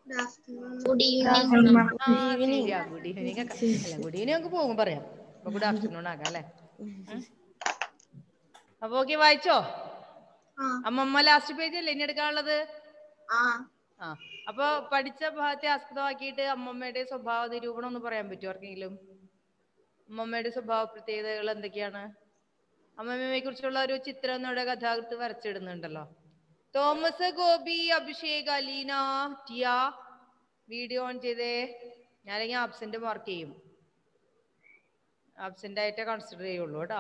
Good evening ആ evening. ശരിയാ good evening ഒക്കെ അല്ല ഗുഡ് ഈവനിങ് നമുക്ക് പോകും പറയാം അപ്പൊ ഗുഡ് ആഫ്റ്റർനൂൺ ആക്കാം അല്ലേ ഉം. അപ്പൊ ഓക്കെ വായിച്ചോ അമ്മമ്മ ലാസ്റ്റ് പേജ് അല്ലേ ഇനി എടുക്കാനുള്ളത് ആ ആ അപ്പൊ പഠിച്ച ഭാഗത്തെ ആസ്പദമാക്കിയിട്ട് അമ്മമ്മയുടെ സ്വഭാവ നിരൂപണം ഒന്ന് പറയാൻ പറ്റുമോ ആർക്കെങ്കിലും അമ്മമ്മയുടെ സ്വഭാവ പ്രത്യേകതകൾ എന്തൊക്കെയാണ് അമ്മമ്മയെ കുറിച്ചുള്ള ഒരു ചിത്രം നമ്മുടെ കഥാകൃത്ത് വരച്ചിടുന്നുണ്ടല്ലോ Thomas Gopi Abhishek Aleena Tia video on ചെയ്തേ ഞാനെങ്കിൽ ആബ്സെന്റ് മാർക്ക് ചെയ്യും ആബ്സെന്റ് ആയിട്ടേ കൺസിഡർ ചെയ്യുള്ളൂ കേട്ടോ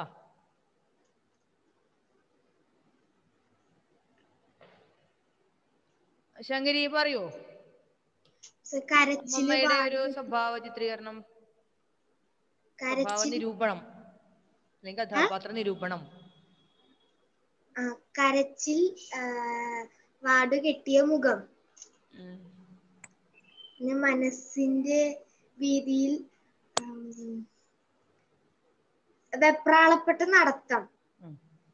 ശങ്കരി പറയോ കരച്ചില് അമ്മമ്മയുടെ ഒരു സ്വഭാവ ചിത്രീകരണം സ്വഭാവ കരച്ചിൽ നിരൂപണം അല്ലെങ്കിൽ കഥാപാത്ര നിരൂപണം ആ, കരച്ചിൽ ആ, വാടു കെട്ടിയ മുഖം ഉം. പിന്നെ മനസ്സിന്റെ വീതിയിൽ ഉം, വെപ്രാളപ്പെട്ട നടത്തം ഉം.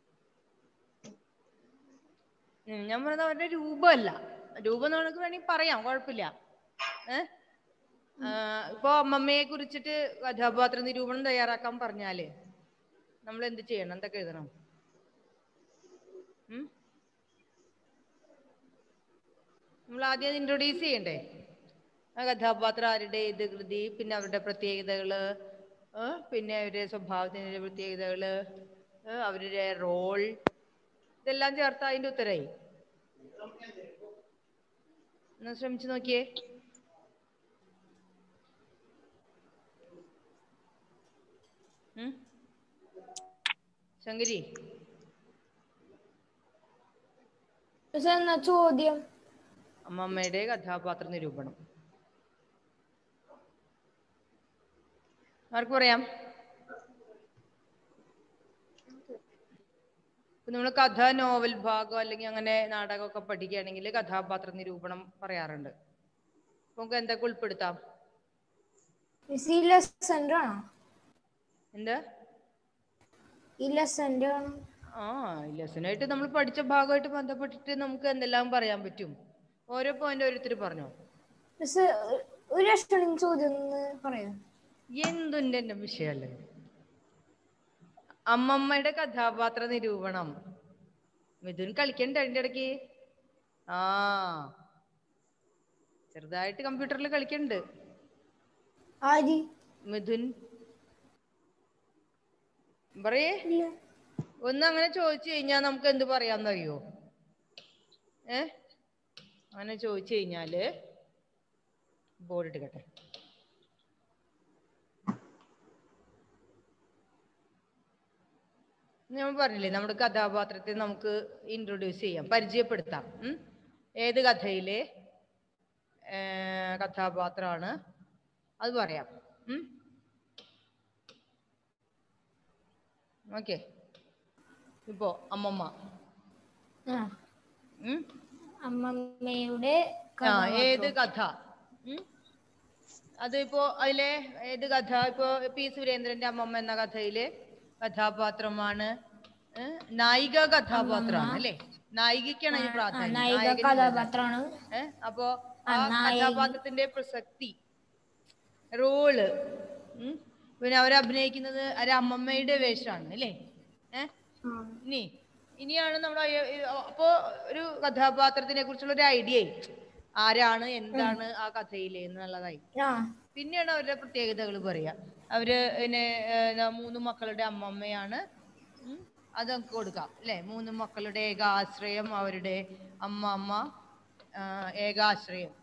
ഉം, ഞാൻ പറഞ്ഞത് അവരുടെ രൂപമല്ല രൂപം നമുക്ക് വേണമെങ്കിൽ പറയാം കുഴപ്പമില്ല ഏ ആ, ഇപ്പൊ അമ്മമ്മയെ കുറിച്ചിട്ട് കഥാപാത്ര നിരൂപണം തയ്യാറാക്കാൻ പറഞ്ഞാല് നമ്മൾ എന്ത് ചെയ്യണം എന്തൊക്കെ എഴുതണം ഉം? നമ്മൾ ആദ്യം ഇൻട്രൊഡ്യൂസ് ചെയ്യണ്ടേ ആ കഥാപാത്രം ആരുടെ ഏത് കൃതി പിന്നെ അവരുടെ പ്രത്യേകതകള് ഏ? പിന്നെ അവരുടെ സ്വഭാവത്തിന്റെ പ്രത്യേകതകള് ഏ? അവരുടെ റോൾ ഇതെല്ലാം ചേർത്ത് അതിന്റെ ഉത്തരായി ഒന്ന് ശ്രമിച്ചു നോക്കിയേ ഉം? ശങ്കരി പക്ഷെ എന്നാ ചോദ്യം അമ്മമ്മയുടെ കഥാപാത്ര നിരൂപണം ആർക്ക് പറയാം നമ്മൾ കഥ നോവൽ ഭാഗം അല്ലെങ്കിൽ അങ്ങനെ നാടകമൊക്കെ പഠിക്കുകയാണെങ്കിൽ കഥാപാത്ര നിരൂപണം പറയാറുണ്ട് അപ്പൊ നമുക്ക് എന്തൊക്കെ ഉൾപ്പെടുത്താം മിസ് ഈ ലെസന്റെ ആണോ എന്താ ഈ ലെസന്റെ ആണോ ആ ലെസനായിട്ട് നമ്മൾ പഠിച്ച ഭാഗമായിട്ട് ബന്ധപ്പെട്ടിട്ട് നമുക്ക് എന്തെല്ലാം പറയാൻ പറ്റും ഓരോ പോയിന്റ് ഓരോരുത്തർ പറഞ്ഞോ മിസ് ഒരു ലക്ഷം ചോദ്യം ഒന്ന് പറയാം എന്തുണ്ട് എന്റെ വിഷയല്ലേ അമ്മമ്മയുടെ കഥാപാത്ര നിരൂപണം മിഥുൻ കളിക്കണ്ട അതിന്റെ ഇടയ്ക്ക് ആ ചെറുതായിട്ട് കമ്പ്യൂട്ടറിൽ കളിക്കണ്ട് ആരി മിഥുൻ പറയേ ഇല്ല ഒന്ന് അങ്ങനെ ചോദിച്ചു കഴിഞ്ഞാൽ നമുക്ക് എന്ത് പറയാന്നറിയോ ഏ അങ്ങനെ ചോദിച്ചു കഴിഞ്ഞാല് ബോർഡ് എടുക്കട്ടെ നമ്മൾ പറഞ്ഞില്ലേ നമ്മുടെ കഥാപാത്രത്തെ നമുക്ക് ഇൻട്രൊഡ്യൂസ് ചെയ്യാം പരിചയപ്പെടുത്താം ഉം? ഏത് കഥയിലെ ഏ, കഥാപാത്രമാണ് അത് പറയാം ഓക്കെ ഇപ്പോ അമ്മമ്മ ആ ഉം? അമ്മമ്മയുടെ ആ ഏത് കഥ ഉം? അതിപ്പോ അതിലെ ഏത് കഥ ഇപ്പോ പി സുരേന്ദ്രന്റെ അമ്മമ്മ എന്ന കഥയിലെ കഥാപാത്രമാണ് ഏ? നായിക കഥാപാത്രമാണ് അല്ലേ നായികക്കാണ് ഈ പ്രാധാന്യം നായിക നായകനില്ല. കഥാപാത്രമാണ് ഏ? അപ്പോ ആ കഥാപാത്രത്തിന്റെ പ്രസക്തി റോള് ഉം? പിന്നെ അവർ അഭിനയിക്കുന്നത് ഒരു അമ്മമ്മയുടെ വേഷമാണ് അല്ലേ ഏഹ് ഇനി ഇനിയാണ് നമ്മൾ അപ്പോ ഒരു കഥാപാത്രത്തിനെ കുറിച്ചുള്ള ഒരു ഐഡിയ ആരാണ് എന്താണ് ആ കഥയിലെ എന്നുള്ളതായി ആ പിന്നെയാണ് അവരുടെ പ്രത്യേകതകൾ പറയാ അവര് പിന്നെ ഏർ, മൂന്ന് മക്കളുടെ അമ്മമ്മയാണ് ഉം. അത് നമുക്ക് കൊടുക്കാം അല്ലെ മൂന്ന് മക്കളുടെ ഏകാശ്രയം അവരുടെ അമ്മ അമ്മ ആ, ഏകാശ്രയം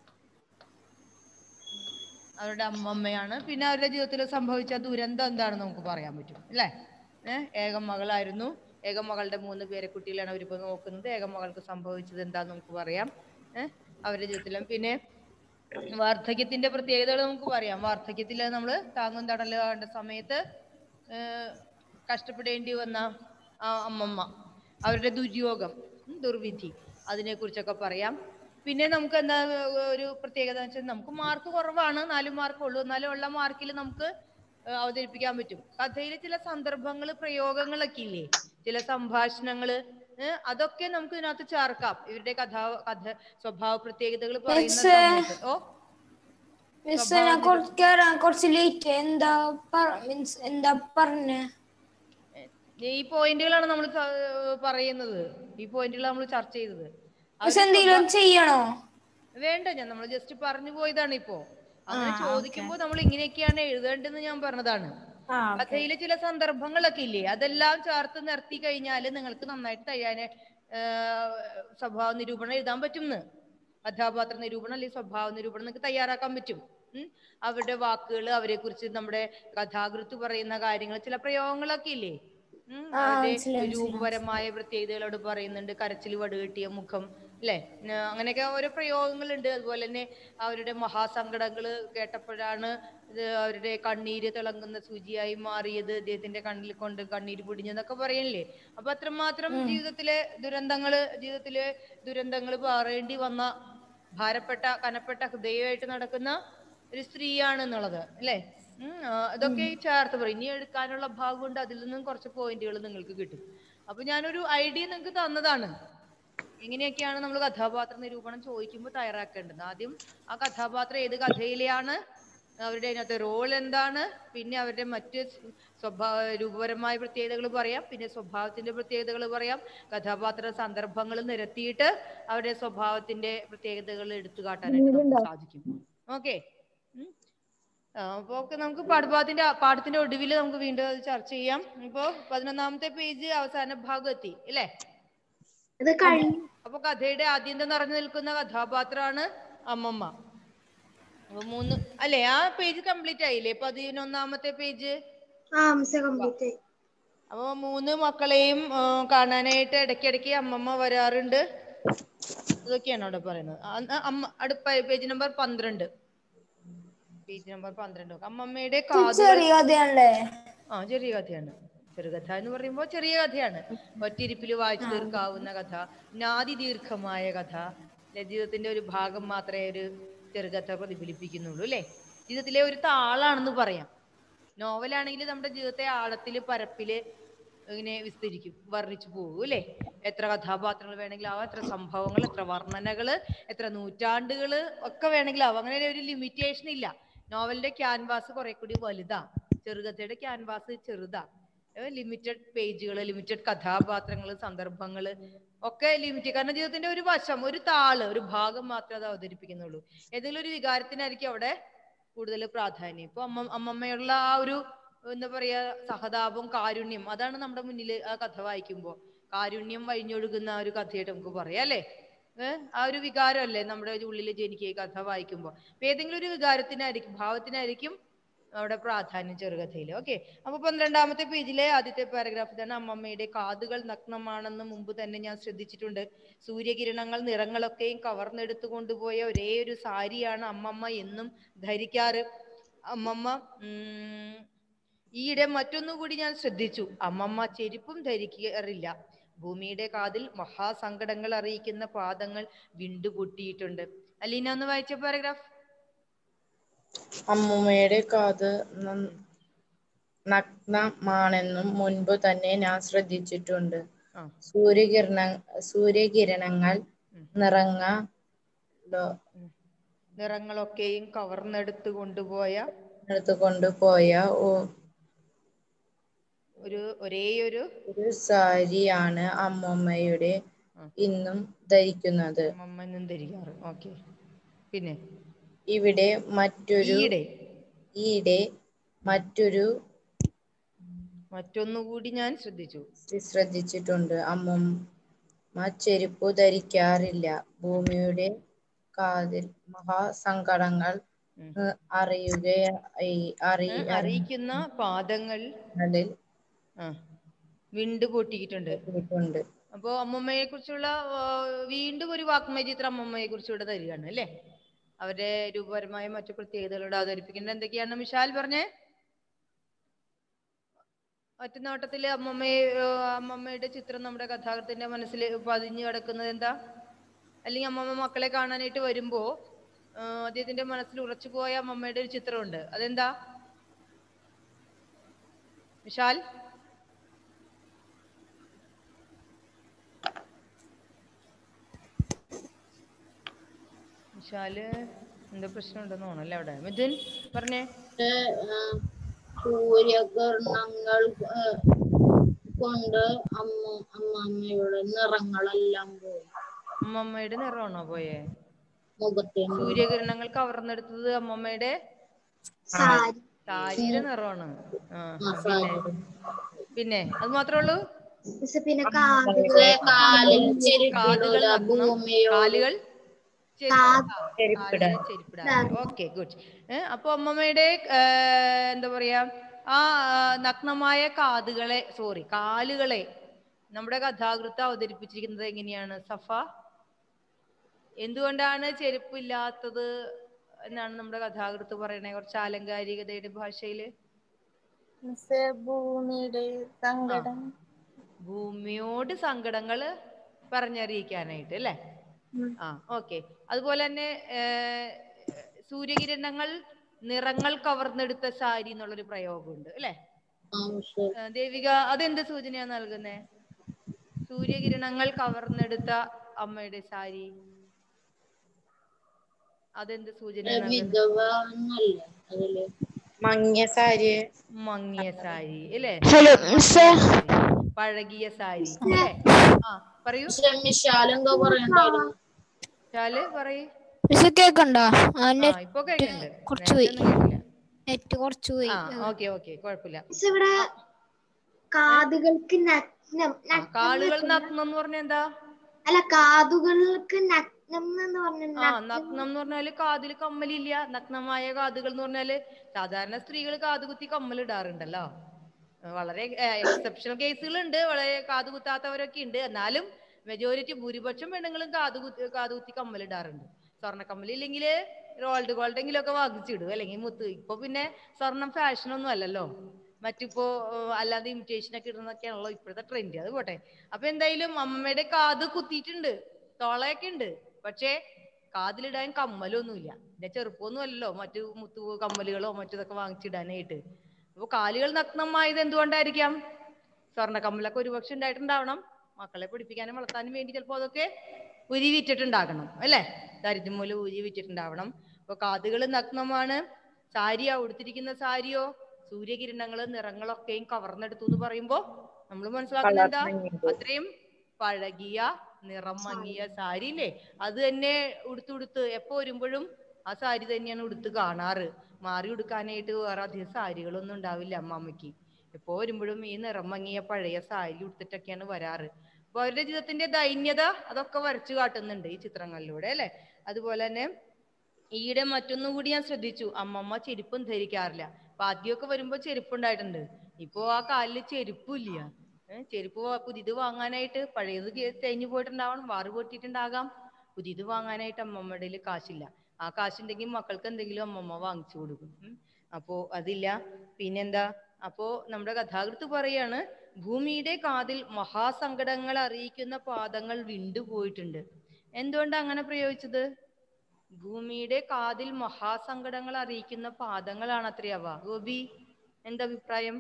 അവരുടെ അമ്മമ്മയാണ് പിന്നെ അവരുടെ ജീവിതത്തിൽ സംഭവിച്ച ദുരന്തം എന്താണെന്ന് നമുക്ക് പറയാൻ പറ്റും അല്ലേ ഏഹ് ഏക മകളായിരുന്നു ഏക മകളുടെ മൂന്ന് പേരെ കുട്ടികളാണ് അവരിപ്പോ നോക്കുന്നത് ഏക മകൾക്ക് സംഭവിച്ചത് എന്താന്ന് നമുക്ക് പറയാം ഏഹ് അവരുടെ ജീവിതത്തിലും പിന്നെ വാർദ്ധക്യത്തിന്റെ പ്രത്യേകതകൾ നമുക്ക് പറയാം വാർദ്ധക്യത്തിൽ നമ്മൾ താങ്ങും തണലും ആവേണ്ട സമയത്ത് ഏഹ് കഷ്ടപ്പെടേണ്ടി വന്ന ആ അമ്മമ്മ അവരുടെ ദുര്യോഗം ഉം, ദുർവിധി അതിനെ കുറിച്ചൊക്കെ പറയാം പിന്നെ നമുക്ക് എന്താ ഏർ ഒരു പ്രത്യേകത എന്ന് വെച്ചാൽ നമുക്ക് മാർക്ക് കുറവാണ് നാല് മാർക്ക് ഉള്ളൂ എന്നാലും ഉള്ള മാർക്കിൽ നമുക്ക് ഏർ അവതരിപ്പിക്കാൻ പറ്റും കഥയിൽ ചില സന്ദർഭങ്ങൾ പ്രയോഗങ്ങളൊക്കെ ഇല്ലേ ചില സംഭാഷണങ്ങൾ ഏഹ് അതൊക്കെ നമുക്ക് ഇതിനകത്ത് ചേർക്കാം ഇവരുടെ കഥാ കഥ സ്വഭാവ പ്രത്യേകതകൾ പറയുന്ന മിസ്സേ. സമയത്ത് ഓ മിസ് ഞാൻ കുറച്ച് കേറാൻ കുറച്ച് ലേറ്റ് എന്താ മീൻസ് എന്താ പറഞ്ഞേ ഈ പോയിന്റുകളാണ് നമ്മൾ പറയുന്നത് ഈ പോയിന്റുകൾ നമ്മൾ ചർച്ച ചെയ്തത് മിസ് എന്തെങ്കിലും ചെയ്യണോ വേണ്ട ഞാൻ നമ്മൾ ജസ്റ്റ് പറഞ്ഞു പോയതാണ് ഇപ്പോ അങ്ങനെ ചോദിക്കുമ്പോൾ നമ്മൾ ഇങ്ങനെയൊക്കെയാണ് എഴുതേണ്ടതെന്ന് ഞാൻ പറഞ്ഞതാണ് ആ കഥയിലെ ചില സന്ദർഭങ്ങളൊക്കെ ഇല്ലേ അതെല്ലാം ചേർത്ത് നിർത്തി കഴിഞ്ഞാൽ നിങ്ങൾക്ക് നന്നായിട്ട് തയ്യാനെ സ്വഭാവ നിരൂപണം എഴുതാൻ പറ്റുംന്ന് കഥാപാത്ര നിരൂപണം അല്ലെങ്കിൽ സ്വഭാവ നിരൂപണം നിങ്ങൾക്ക് തയ്യാറാക്കാൻ പറ്റും ഉം. അവരുടെ വാക്കുകൾ അവരെ കുറിച്ച് നമ്മുടെ കഥാകൃത്ത് പറയുന്ന കാര്യങ്ങൾ ചില പ്രയോഗങ്ങളൊക്കെ ഇല്ലേ ഉം. ആ, അവരുടെ മനസ്സിലായി, രൂപപരമായ പ്രത്യേകതകളോട് പറയുന്നുണ്ട് കരച്ചിൽ വടുകെട്ടിയ മുഖം അല്ലെ അങ്ങനെയൊക്കെ ഓരോ പ്രയോഗങ്ങളുണ്ട് അതുപോലെ തന്നെ അവരുടെ മഹാസങ്കടങ്ങള് കേട്ടപ്പോഴാണ് ഇത് അവരുടെ കണ്ണീര് തിളങ്ങുന്ന സൂചിയായി മാറിയത് അദ്ദേഹത്തിന്റെ കണ്ണിൽ കൊണ്ട് കണ്ണീര് പൊടിഞ്ഞെന്നൊക്കെ പറയണില്ലേ അപ്പൊ അത്രമാത്രം ജീവിതത്തിലെ ദുരന്തങ്ങള് ജീവിതത്തിലെ ദുരന്തങ്ങൾ പറയേണ്ടി വന്ന ഭാരപ്പെട്ട കനപ്പെട്ട ഹൃദയമായിട്ട് നടക്കുന്ന ഒരു സ്ത്രീയാണ് എന്നുള്ളത് അല്ലേ ഉം, ആ, ഇതൊക്കെ ചേർത്ത് പറയും ഇനി എടുക്കാനുള്ള ഭാഗമുണ്ട് അതിൽ നിന്നും കുറച്ച് പോയിന്റുകൾ നിങ്ങൾക്ക് കിട്ടും അപ്പൊ ഞാനൊരു ഐഡിയ നിങ്ങൾക്ക് തന്നതാണ് എങ്ങനെയൊക്കെയാണ് നമ്മൾ കഥാപാത്ര നിരൂപണം ചോദിക്കുമ്പോൾ തയ്യാറാക്കേണ്ടത് ആദ്യം ആ കഥാപാത്രം ഏത് കഥയിലെയാണ് അവരുടെ അതിനകത്തെ റോൾ എന്താണ് പിന്നെ അവരുടെ മറ്റ് സ്വഭാവ രൂപപരമായ പ്രത്യേകതകൾ പറയാം പിന്നെ സ്വഭാവത്തിന്റെ പ്രത്യേകതകൾ പറയാം കഥാപാത്ര സന്ദർഭങ്ങൾ നിരത്തിയിട്ട് അവരുടെ സ്വഭാവത്തിന്റെ പ്രത്യേകതകൾ എടുത്തു കാട്ടാനായിട്ട് നമുക്ക് സാധിക്കും ഓക്കെ അപ്പൊ ഒക്കെ നമുക്ക് പാഠഭാഗത്തിന്റെ പാഠത്തിന്റെ ഒടുവിൽ നമുക്ക് വീണ്ടും അത് ചർച്ച ചെയ്യാം ഇപ്പോ പതിനൊന്നാമത്തെ പേജ് അവസാന ഭാഗം എത്തി അല്ലേ അത് കഴിഞ്ഞു അപ്പൊ കഥയുടെ ആദ്യന്തം നിറഞ്ഞു നിൽക്കുന്ന കഥാപാത്രമാണ് അമ്മമ്മ അപ്പൊ മൂന്ന് അല്ലെ ആ പേജ് കംപ്ലീറ്റ് ആയില്ലേ പതിനൊന്നാമത്തെ പേജ് ആ അംസ കംപ്ലീറ്റ് ആയി അപ്പൊ മൂന്ന് മക്കളെയും ആ, കാണാനായിട്ട് ഇടയ്ക്കിടയ്ക്ക് അമ്മമ്മ വരാറുണ്ട് ഇതൊക്കെയാണ് അവിടെ പറയുന്നത് ആ, ആ, അമ്മ അടുത്ത പേജ് നമ്പർ പന്ത്രണ്ട് പേജ് നമ്പർ പന്ത്രണ്ട് നോക്കാം. അമ്മമ്മയുടെ കാതുകൾ ചെറിയ കഥയാണല്ലേ ആ ചെറിയ കഥയാണ് ചെറുകഥ എന്ന് പറയുമ്പോൾ ചെറിയ കഥയാണ് ഒറ്റിരിപ്പിൽ വായിച്ചു തീർക്കാവുന്ന കഥ നാദി ദീർഘമായ കഥ അല്ലെ ജീവിതത്തിന്റെ ഒരു ഭാഗം മാത്രമേ ഒരു ചെറുകഥ പ്രതിഫലിപ്പിക്കുന്നുള്ളൂ അല്ലെ ജീവിതത്തിലെ ഒരു താളാണെന്ന് പറയാം നോവലാണെങ്കിൽ നമ്മുടെ ജീവിതത്തെ ആഴത്തില് പരപ്പില് ഇങ്ങനെ വിസ്തരിക്കും വർണ്ണിച്ചു പോകും അല്ലെ എത്ര കഥാപാത്രങ്ങൾ വേണമെങ്കിലും ആവാം എത്ര സംഭവങ്ങൾ എത്ര വർണ്ണനകള് എത്ര നൂറ്റാണ്ടുകള് ഒക്കെ വേണമെങ്കിലും ആവാം അങ്ങനെ ഒരു ലിമിറ്റേഷൻ ഇല്ല നോവലിന്റെ ക്യാൻവാസ് കുറെ കൂടി വലുതാ ചെറുകഥയുടെ ക്യാൻവാസ് ചെറുതാ ലിമിറ്റഡ് പേജുകൾ ലിമിറ്റഡ് കഥാപാത്രങ്ങൾ സന്ദർഭങ്ങൾ ഒക്കെ ലിമിറ്റ് കാരണം ജീവിതത്തിന്റെ ഒരു വശം ഒരു താള് ഒരു ഭാഗം മാത്രമേ അത് അവതരിപ്പിക്കുന്നുള്ളൂ ഏതെങ്കിലും ഒരു വികാരത്തിനായിരിക്കും അവിടെ കൂടുതൽ പ്രാധാന്യം ഇപ്പൊ അമ്മ അമ്മമ്മയുള്ള ആ ഒരു എന്താ പറയാ സഹതാപം കാരുണ്യം അതാണ് നമ്മുടെ മുന്നിൽ ആ കഥ വായിക്കുമ്പോൾ കാരുണ്യം വഴിഞ്ഞൊഴുകുന്ന ആ ഒരു കഥയായിട്ട് നമുക്ക് പറയാം അല്ലേ ഏഹ് ആ ഒരു വികാരമല്ലേ നമ്മുടെ ഉള്ളിൽ ജനിക്കുക ഈ കഥ വായിക്കുമ്പോൾ അപ്പൊ ഏതെങ്കിലും ഒരു വികാരത്തിനായിരിക്കും ഭാവത്തിനായിരിക്കും അവിടെ പ്രാധാന്യം ചെറുകഥയിൽ ഓക്കെ അപ്പൊ പന്ത്രണ്ടാമത്തെ പേജിലെ ആദ്യത്തെ പാരഗ്രാഫ് തന്നെ അമ്മമ്മയുടെ കാതുകൾ നഗ്നമാണെന്ന് മുമ്പ് തന്നെ ഞാൻ ശ്രദ്ധിച്ചിട്ടുണ്ട് സൂര്യകിരണങ്ങൾ നിറങ്ങളൊക്കെയും കവർന്നെടുത്തു കൊണ്ടുപോയ ഒരേ ഒരു സാരിയാണ് അമ്മമ്മ എന്നും ധരിക്കാറ് അമ്മമ്മ ഉം, ഈയിടെ മറ്റൊന്നുകൂടി ഞാൻ ശ്രദ്ധിച്ചു അമ്മമ്മ ചെരുപ്പും ധരിക്കാറില്ല ഭൂമിയുടെ കാതിൽ മഹാസങ്കടങ്ങൾ അറിയിക്കുന്ന പാദങ്ങൾ വിണ്ടുപൊട്ടിയിട്ടുണ്ട് അലീന ഒന്ന് വായിച്ച പാരഗ്രാഫ് അമ്മുമ്മയുടെ കാത് ന- നഗ്നമാണെന്നും മുൻപ് തന്നെ ഞാൻ ശ്രദ്ധിച്ചിട്ടുണ്ട് ആ സൂര്യകിരണ സൂര്യകിരണങ്ങൾ ഉം. നിറങ്ങ ലോ- നിറങ്ങളൊക്കെയും കവർന്നെടുത്ത് കൊണ്ടുപോയ എടുത്തു കൊണ്ടുപോയ ഒ- ഒരു ഒരേ ഒരു ഒരു സാരിയാണ് അമ്മുമ്മയുടെ ആ. ഇന്നും ധരിക്കുന്നത് അമ്മമ്മനും ധരിക്കാറ് ഓക്കെ പിന്നെ ഇവിടെ മറ്റൊരു ഈയിടെ ഈയിടെ മറ്റൊരു മറ്റൊന്നുകൂടി ഞാൻ ശ്രദ്ധിച്ചു ശ്രദ്ധിച്ചിട്ടുണ്ട് അമ്മുമ്മ ചെരുപ്പു ധരിക്കാറില്ല ഭൂമിയുടെ കാതിൽ മഹാസങ്കടങ്ങൾ ഉം. ഏഹ്, അറിയുക ഈ- അറിയ ഏ, അറിയിക്കുന്ന പാദങ്ങൾ അറിയുന്നതിൽ ആ വിണ്ട് പൊട്ടിയിട്ടുണ്ട് എത്തിയിട്ടുണ്ട്. അപ്പോ അമ്മമ്മയെ കുറിച്ചുള്ള ആ, വീണ്ടും ഒരു വാക്മയ ചിത്രം അമ്മമ്മയെ കുറിച്ച് ഇവിടെ തരികയാണ് അല്ലേ അവരുടെ രൂപപരമായ മറ്റു പ്രത്യേകതകളോട് അവതരിപ്പിക്കുന്നത് എന്തൊക്കെയാണ് മിഷാൽ പറഞ്ഞേ ഒറ്റ നോട്ടത്തില് അമ്മമ്മയെ ആ, അമ്മമ്മയുടെ ചിത്രം നമ്മുടെ കഥാകൃത്തിന്റെ മനസ്സിൽ പതിഞ്ഞു കിടക്കുന്നത് എന്താ അല്ലെങ്കിൽ അമ്മമ്മ മക്കളെ കാണാനായിട്ട് വരുമ്പോ ആ, അദ്ദേഹത്തിന്റെ മനസ്സിൽ ഉറച്ചു പോയ അമ്മമ്മയുടെ ഒരു ചിത്രമുണ്ട് അതെന്താ വിശാൽ വിശാല് എന്താ പ്രശ്നം ഉണ്ടെന്ന് തോന്നല്ലേ അവിടെ മിഥുൻ പറഞ്ഞേ സൂര്യകിരണങ്ങൾ ആ, കൊണ്ട് അമ്മ അമ്മമ്മയുടെ നിറങ്ങളെല്ലാം പോയി അമ്മമ്മയുടെ നിറമാണോ പോയേ മുഖത്തെ സൂര്യകിരണങ്ങൾ കവർന്നെടുത്തത് അമ്മമ്മയുടെ സാരി സാരിയുടെ നിറമാണ് ആ ആ, പിന്നെ പിന്നെ അത് മാത്രമേ ഉള്ളൂ മിസ് പിന്നെ കാതുകൾ കാലിൽ കാതുകൾ ചെരുപ്പിടൂല നഗ്നം ഭൂമിയോ കാലുകൾ ചെരുപ്പിടാൻ. ചെരുപ്പിടാൻ ഓക്കെ ഗുഡ് അപ്പൊ അമ്മമ്മയുടെ ഏ, എന്താ പറയാ ആ ആ, നഗ്നമായ കാതുകളെ സോറി കാലുകളെ നമ്മുടെ കഥാകൃത്ത് അവതരിപ്പിച്ചിരിക്കുന്നത് എങ്ങനെയാണ് സഫ എന്തുകൊണ്ടാണ് ചെരുപ്പില്ലാത്തത് എന്നാണ് നമ്മുടെ കഥാകൃത്ത് പറയണേ കുറച്ച് ആലങ്കാരികതയുടെ ഭാഷയില് ഭൂമിയുടെ സങ്കടം ഭൂമിയോട് സങ്കടങ്ങൾ പറഞ്ഞറിയിക്കാനായിട്ട് അല്ലേ ആ ഓക്കെ അതുപോലെ തന്നെ ഏർ, സൂര്യകിരണങ്ങൾ നിറങ്ങൾ കവർന്നെടുത്ത സാരി എന്നുള്ളൊരു പ്രയോഗമുണ്ട് അല്ലേ ആവശ്യം ഏർ, ദേവിക അതെന്ത് സൂചനയാ നൽകുന്നേ സൂര്യകിരണങ്ങൾ കവർന്നെടുത്ത അമ്മയുടെ സാരി അതെന്ത് സൂചന വിധവ എന്നല്ലേ അതില് മങ്ങിയ സാരി മങ്ങിയ സാരി അല്ലേ ഹലോ മിസ്സേ പഴകിയ സാരി അല്ലേ ആ പറയൂ പക്ഷെ മിഷാൽ എന്തോ പറയണ്ടായിരുന്നു ചാല് പറയൂ മിസ്സേ കേക്കണ്ടോ ആ നെറ്റ് ഇപ്പൊ കേൾക്കുന്നുണ്ട് കുറച്ച് നേരത്തെ ഒന്നും കേട്ടില്ല നെറ്റ് കുറച്ച് പോയി ആ ഓക്കെ ഓക്കെ കുഴപ്പമില്ല മിസ് ഇവിടെ കാതുകൾക്ക് നഗ്നം ആ, നഗ്നം കാലുകൾ നഗ്നം എന്ന് പറഞ്ഞ എന്താ അല്ല കാതുകൾക്ക് നഗ്നം എന്ന് പറഞ്ഞ ആ നഗ്നം എന്ന് പറഞ്ഞാല് കാതില് കമ്മലില്ല നഗ്നമായ കാതുകൾ എന്ന് പറഞ്ഞാല് സാധാരണ സ്ത്രീകൾ കാതുകുത്തി കമ്മൽ ഇടാറുണ്ടല്ലോ ഏഹ് വളരെ എക്സെപ്ഷണൽ കേസുകളുണ്ട് വളരെ കാതുകുത്താത്തവരൊക്കെ ഉണ്ട് എന്നാലും മെജോറിറ്റി ഭൂരിപക്ഷം പെണ്ണുങ്ങളും കാതുകുത്തി കാതുകുത്തി കമ്മൽ ഇടാറുണ്ട് സ്വർണ്ണ കമ്മൽ ഇല്ലെങ്കിൽ റോൾഡ് ഗോൾഡ് എങ്കിലും ഒക്കെ വാങ്ങിച്ചിടും അല്ലെങ്കിൽ മുത്ത് ഇപ്പൊ പിന്നെ സ്വർണം ഫാഷൻ ഒന്നും അല്ലല്ലോ മറ്റിപ്പോ ഏഹ് അല്ലാതെ ഇമിറ്റേഷൻ ഒക്കെ ഇടുന്നൊക്കെയാണല്ലോ ഇപ്പോഴത്തെ ട്രെൻഡ് അത് പോട്ടെ അപ്പൊ എന്തായാലും അമ്മയുടെ കാത് കുത്തിയിട്ടുണ്ട് തോളയൊക്കെ ഉണ്ട് പക്ഷേ കാതിലിടാൻ കമ്മലൊന്നുമില്ല എന്റെ ചെറുപ്പമൊന്നും അല്ലല്ലോ മറ്റു മുത്തു കമ്മലുകളോ മറ്റതൊക്കെ വാങ്ങിച്ചിടാനായിട്ട് അപ്പൊ കാലുകൾ നഗ്നമായത് എന്തുകൊണ്ടായിരിക്കാം സ്വർണ്ണ കമ്മലൊക്കെ ഒരുപക്ഷെ ഉണ്ടായിട്ടുണ്ടാവണം മക്കളെ പഠിപ്പിക്കാനും വളർത്താനും വേണ്ടി ചിലപ്പോൾ അതൊക്കെ ഉരി വിറ്റിട്ടുണ്ടാകണം അല്ലേ ദരിദ്രം മൂലം ഉരി വിറ്റിട്ടുണ്ടാവണം അപ്പൊ കാതുകൾ നഗ്നമാണ് സാരിയോ ഉടുത്തിരിക്കുന്ന സാരിയോ സൂര്യകിരണങ്ങള് നിറങ്ങളൊക്കെയും കവർന്നെടുത്തു എന്ന് പറയുമ്പോ നമ്മൾ മനസ്സിലാക്കുന്നത് എന്താ അത്രയും പഴകിയ നിറം മങ്ങിയ സാരി ഇല്ലേ അത് തന്നെ ഉടുത്തുടുത്ത് എപ്പോ വരുമ്പോഴും ആ സാരി തന്നെയാണ് ഉടുത്ത് കാണാറ് മാറി ഉടുക്കാനായിട്ട് വേറെ അധികം സാരികളൊന്നും ഉണ്ടാവില്ല അമ്മാമ്മയ്ക്ക് എപ്പോ വരുമ്പോഴും ഈ നിറം മങ്ങിയ പഴയ സാരി ഉടുത്തിട്ടൊക്കെയാണ് വരാറ് അപ്പൊ അവരുടെ ജീവിതത്തിന്റെ ദൈന്യത അതൊക്കെ വരച്ചു കാട്ടുന്നുണ്ട് ഈ ചിത്രങ്ങളിലൂടെ അല്ലെ അതുപോലെ തന്നെ ഈയിടെ മറ്റൊന്നും കൂടി ഞാൻ ശ്രദ്ധിച്ചു അമ്മമ്മ ചെരുപ്പും ധരിക്കാറില്ല അപ്പൊ ആദ്യമൊക്കെ വരുമ്പോ ചെരുപ്പ് ഉണ്ടായിട്ടുണ്ട് ഇപ്പൊ ആ കാലില് ചെരുപ്പില്ല ഏഹ് ചെരുപ്പ് വാ- പുതിയത് വാങ്ങാനായിട്ട് പഴയത് കേ- തേഞ്ഞു പോയിട്ടുണ്ടാവണം വാറ് പൊട്ടിയിട്ടുണ്ടാകാം പുതിയത് വാങ്ങാനായിട്ട് അമ്മമ്മയുടെ കയ്യില് കാശില്ല ആ കാശുണ്ടെങ്കിൽ മക്കൾക്ക് എന്തെങ്കിലും അമ്മമ്മ വാങ്ങിച്ചു കൊടുക്കും ഉം. അപ്പോ അതില്ല പിന്നെന്താ അപ്പോ നമ്മുടെ കഥാകൃത്ത് പറയാണ് ഭൂമിയുടെ കാതിൽ മഹാസങ്കടങ്ങൾ അറിയിക്കുന്ന പാദങ്ങൾ വിണ്ടുപോയിട്ടുണ്ട് എന്തുകൊണ്ടാ അങ്ങനെ പ്രയോഗിച്ചത് ഭൂമിയുടെ കാതിൽ മഹാസങ്കടങ്ങൾ അറിയിക്കുന്ന പാദങ്ങളാണ് അത്രയാവാ ഗോപി എന്താ അഭിപ്രായം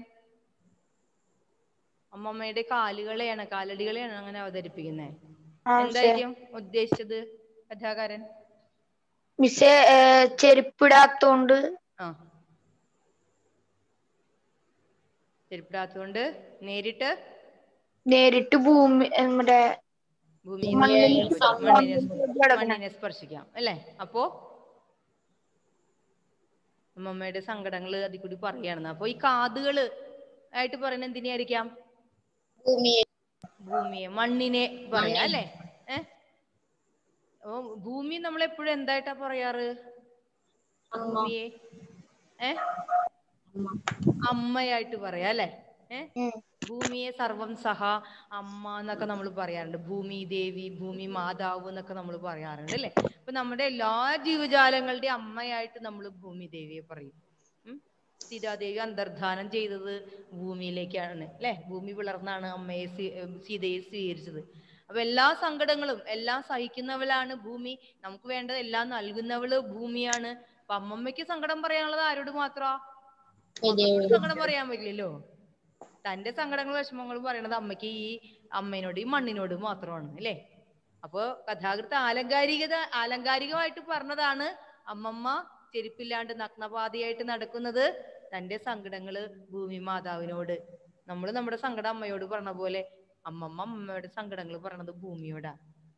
അമ്മമ്മയുടെ കാലുകളെയാണ് കാലടികളെയാണ് അങ്ങനെ അവതരിപ്പിക്കുന്നത് എന്തായിരിക്കും ഉദ്ദേശിച്ചത് കഥാകാരൻ മിസ്സേ ചെരുപ്പിടാത്തോണ്ട് ആ ചെരുപ്പിടാത്തതുകൊണ്ട് നേരിട്ട് നേരിട്ട് ഭൂമി ഏ, മറ്റേ ഭൂമിയെ മണ്ണിനെ സ്പർശിക്കാം. മണ്ണിനെ കിടക്കണ. മണ്ണിനെ സ്പർശിക്കാം അല്ലേ അപ്പോ അമ്മമ്മയുടെ സങ്കടങ്ങൾ അതിൽ കൂടി പറയുകയാണെന്ന് അപ്പൊ ഈ കാതുകള് ആയിട്ട് പറയുന്നത് എന്തിനായിരിക്കാം ഭൂമിയെ ഭൂമിയെ മണ്ണിനെ പറയാം അല്ലേ ഏഹ് അപ്പൊ ഭൂമി നമ്മൾ എപ്പോഴും എന്തായിട്ടാ പറയാറ് ഭൂമിയെ ഏ അമ്മയായിട്ട് പറയാ അല്ലെ ഏ ഭൂമിയെ സർവം സഹ അമ്മ എന്നൊക്കെ നമ്മൾ പറയാറുണ്ട് ഭൂമി ദേവി ഭൂമി മാതാവ് എന്നൊക്കെ നമ്മൾ പറയാറുണ്ട് അല്ലെ അപ്പൊ നമ്മുടെ എല്ലാ ജീവജാലങ്ങളുടെയും അമ്മയായിട്ട് നമ്മൾ ഭൂമി ദേവിയെ പറയും ഉം. സീതാദേവി അന്തർധാനം ചെയ്തത് ഭൂമിയിലേക്കാണ് അല്ലെ ഭൂമി പിളർന്നാണ് അമ്മയെ സ്വീ- ഏർ സീതയെ സ്വീകരിച്ചത് അപ്പൊ എല്ലാ സങ്കടങ്ങളും എല്ലാം സഹിക്കുന്നവളാണ് ഭൂമി നമുക്ക് വേണ്ടത് എല്ലാം നൽകുന്നവള് ഭൂമിയാണ് അപ്പൊ അമ്മമ്മയ്ക്ക് സങ്കടം പറയാനുള്ളത് ആരോട് മാത്രമാ മക്കൾക്ക് സങ്കടം പറയാൻ പറ്റില്ലല്ലോ തന്റെ സങ്കടങ്ങളും വിഷമങ്ങളും പറയണത് അമ്മയ്ക്ക് ഈ അമ്മേനോട് ഈ മണ്ണിനോട് മാത്രമാണ് അല്ലേ അപ്പോ കഥാകൃത്ത് ആലങ്കാരികത ആലങ്കാരികമായിട്ട് പറഞ്ഞതാണ് അമ്മമ്മ ചെരുപ്പില്ലാണ്ട് നഗ്നപാതയായിട്ട് നടക്കുന്നത് തന്റെ സങ്കടങ്ങള് ഭൂമി മാതാവിനോട് നമ്മൾ നമ്മുടെ സങ്കടം അമ്മയോട് പറഞ്ഞ പോലെ അമ്മമ്മ അമ്മയുടെ സങ്കടങ്ങൾ പറഞ്ഞത് ഭൂമിയോടാ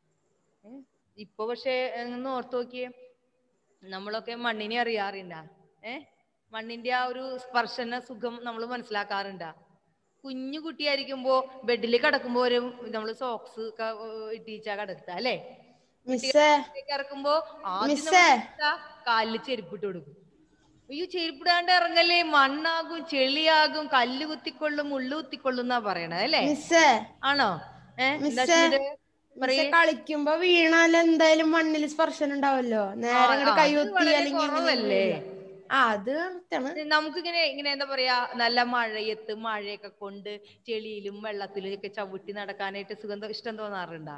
ഏ? ഇപ്പൊ പക്ഷെ ഒന്ന് ഓർത്ത് നോക്കിയേ നമ്മളൊക്കെ മണ്ണിനെ അറിയാറില്ല ഏ മണ്ണിന്റെ ആ ഒരു സ്പർശന സുഖം നമ്മൾ മനസ്സിലാക്കാറുണ്ടാ കുഞ്ഞു കുട്ടിയായിരിക്കുമ്പോ ബെഡിൽ കിടക്കുമ്പോ ഒരു നമ്മൾ സോക്സ് ഇട്ടിച്ചാ കിടക്കുക അല്ലേ മിസ്സേ ഇറക്കുമ്പോ ആദ്യം മിസ്സേ. നമ്മൾ കാലിൽ ചെരുപ്പിട്ട് കൊടുക്കും അയ്യോ ചെരുപ്പിടാണ്ട് ഇറങ്ങല്ലേ മണ്ണാകും ചെളിയാകും കല്ല് കുത്തിക്കൊള്ളും മുള്ളു കുത്തിക്കൊള്ളും എന്നാ പറയണത് അല്ലേ മിസ്സേ ആണോ ഏഹ് എന്താ മിസ്സേ. ചെയ്തത്? മിസ്സേ പറയ്. കളിക്കുമ്പോ വീണാൽ എന്തായാലും മണ്ണിൽ സ്പർശനം ഉണ്ടാവല്ലോ നേരെ ആ, അങ്ങോട്ട് അത് കൈയൊത്തി വളരെ അല്ലെങ്കിൽ ഇങ്ങനെ കുറവല്ലേ? വീഴും. ആ അത് കറക്റ്റാണ് നമുക്കിങ്ങനെ ഇങ്ങനെ എന്താ പറയാ നല്ല മഴയത്ത് മഴയൊക്കെ കൊണ്ട് ചെളിയിലും വെള്ളത്തിലും ഒക്കെ ചവിട്ടി നടക്കാനായിട്ട് സുഖം തോ- ഇഷ്ടം തോന്നാറുണ്ടാ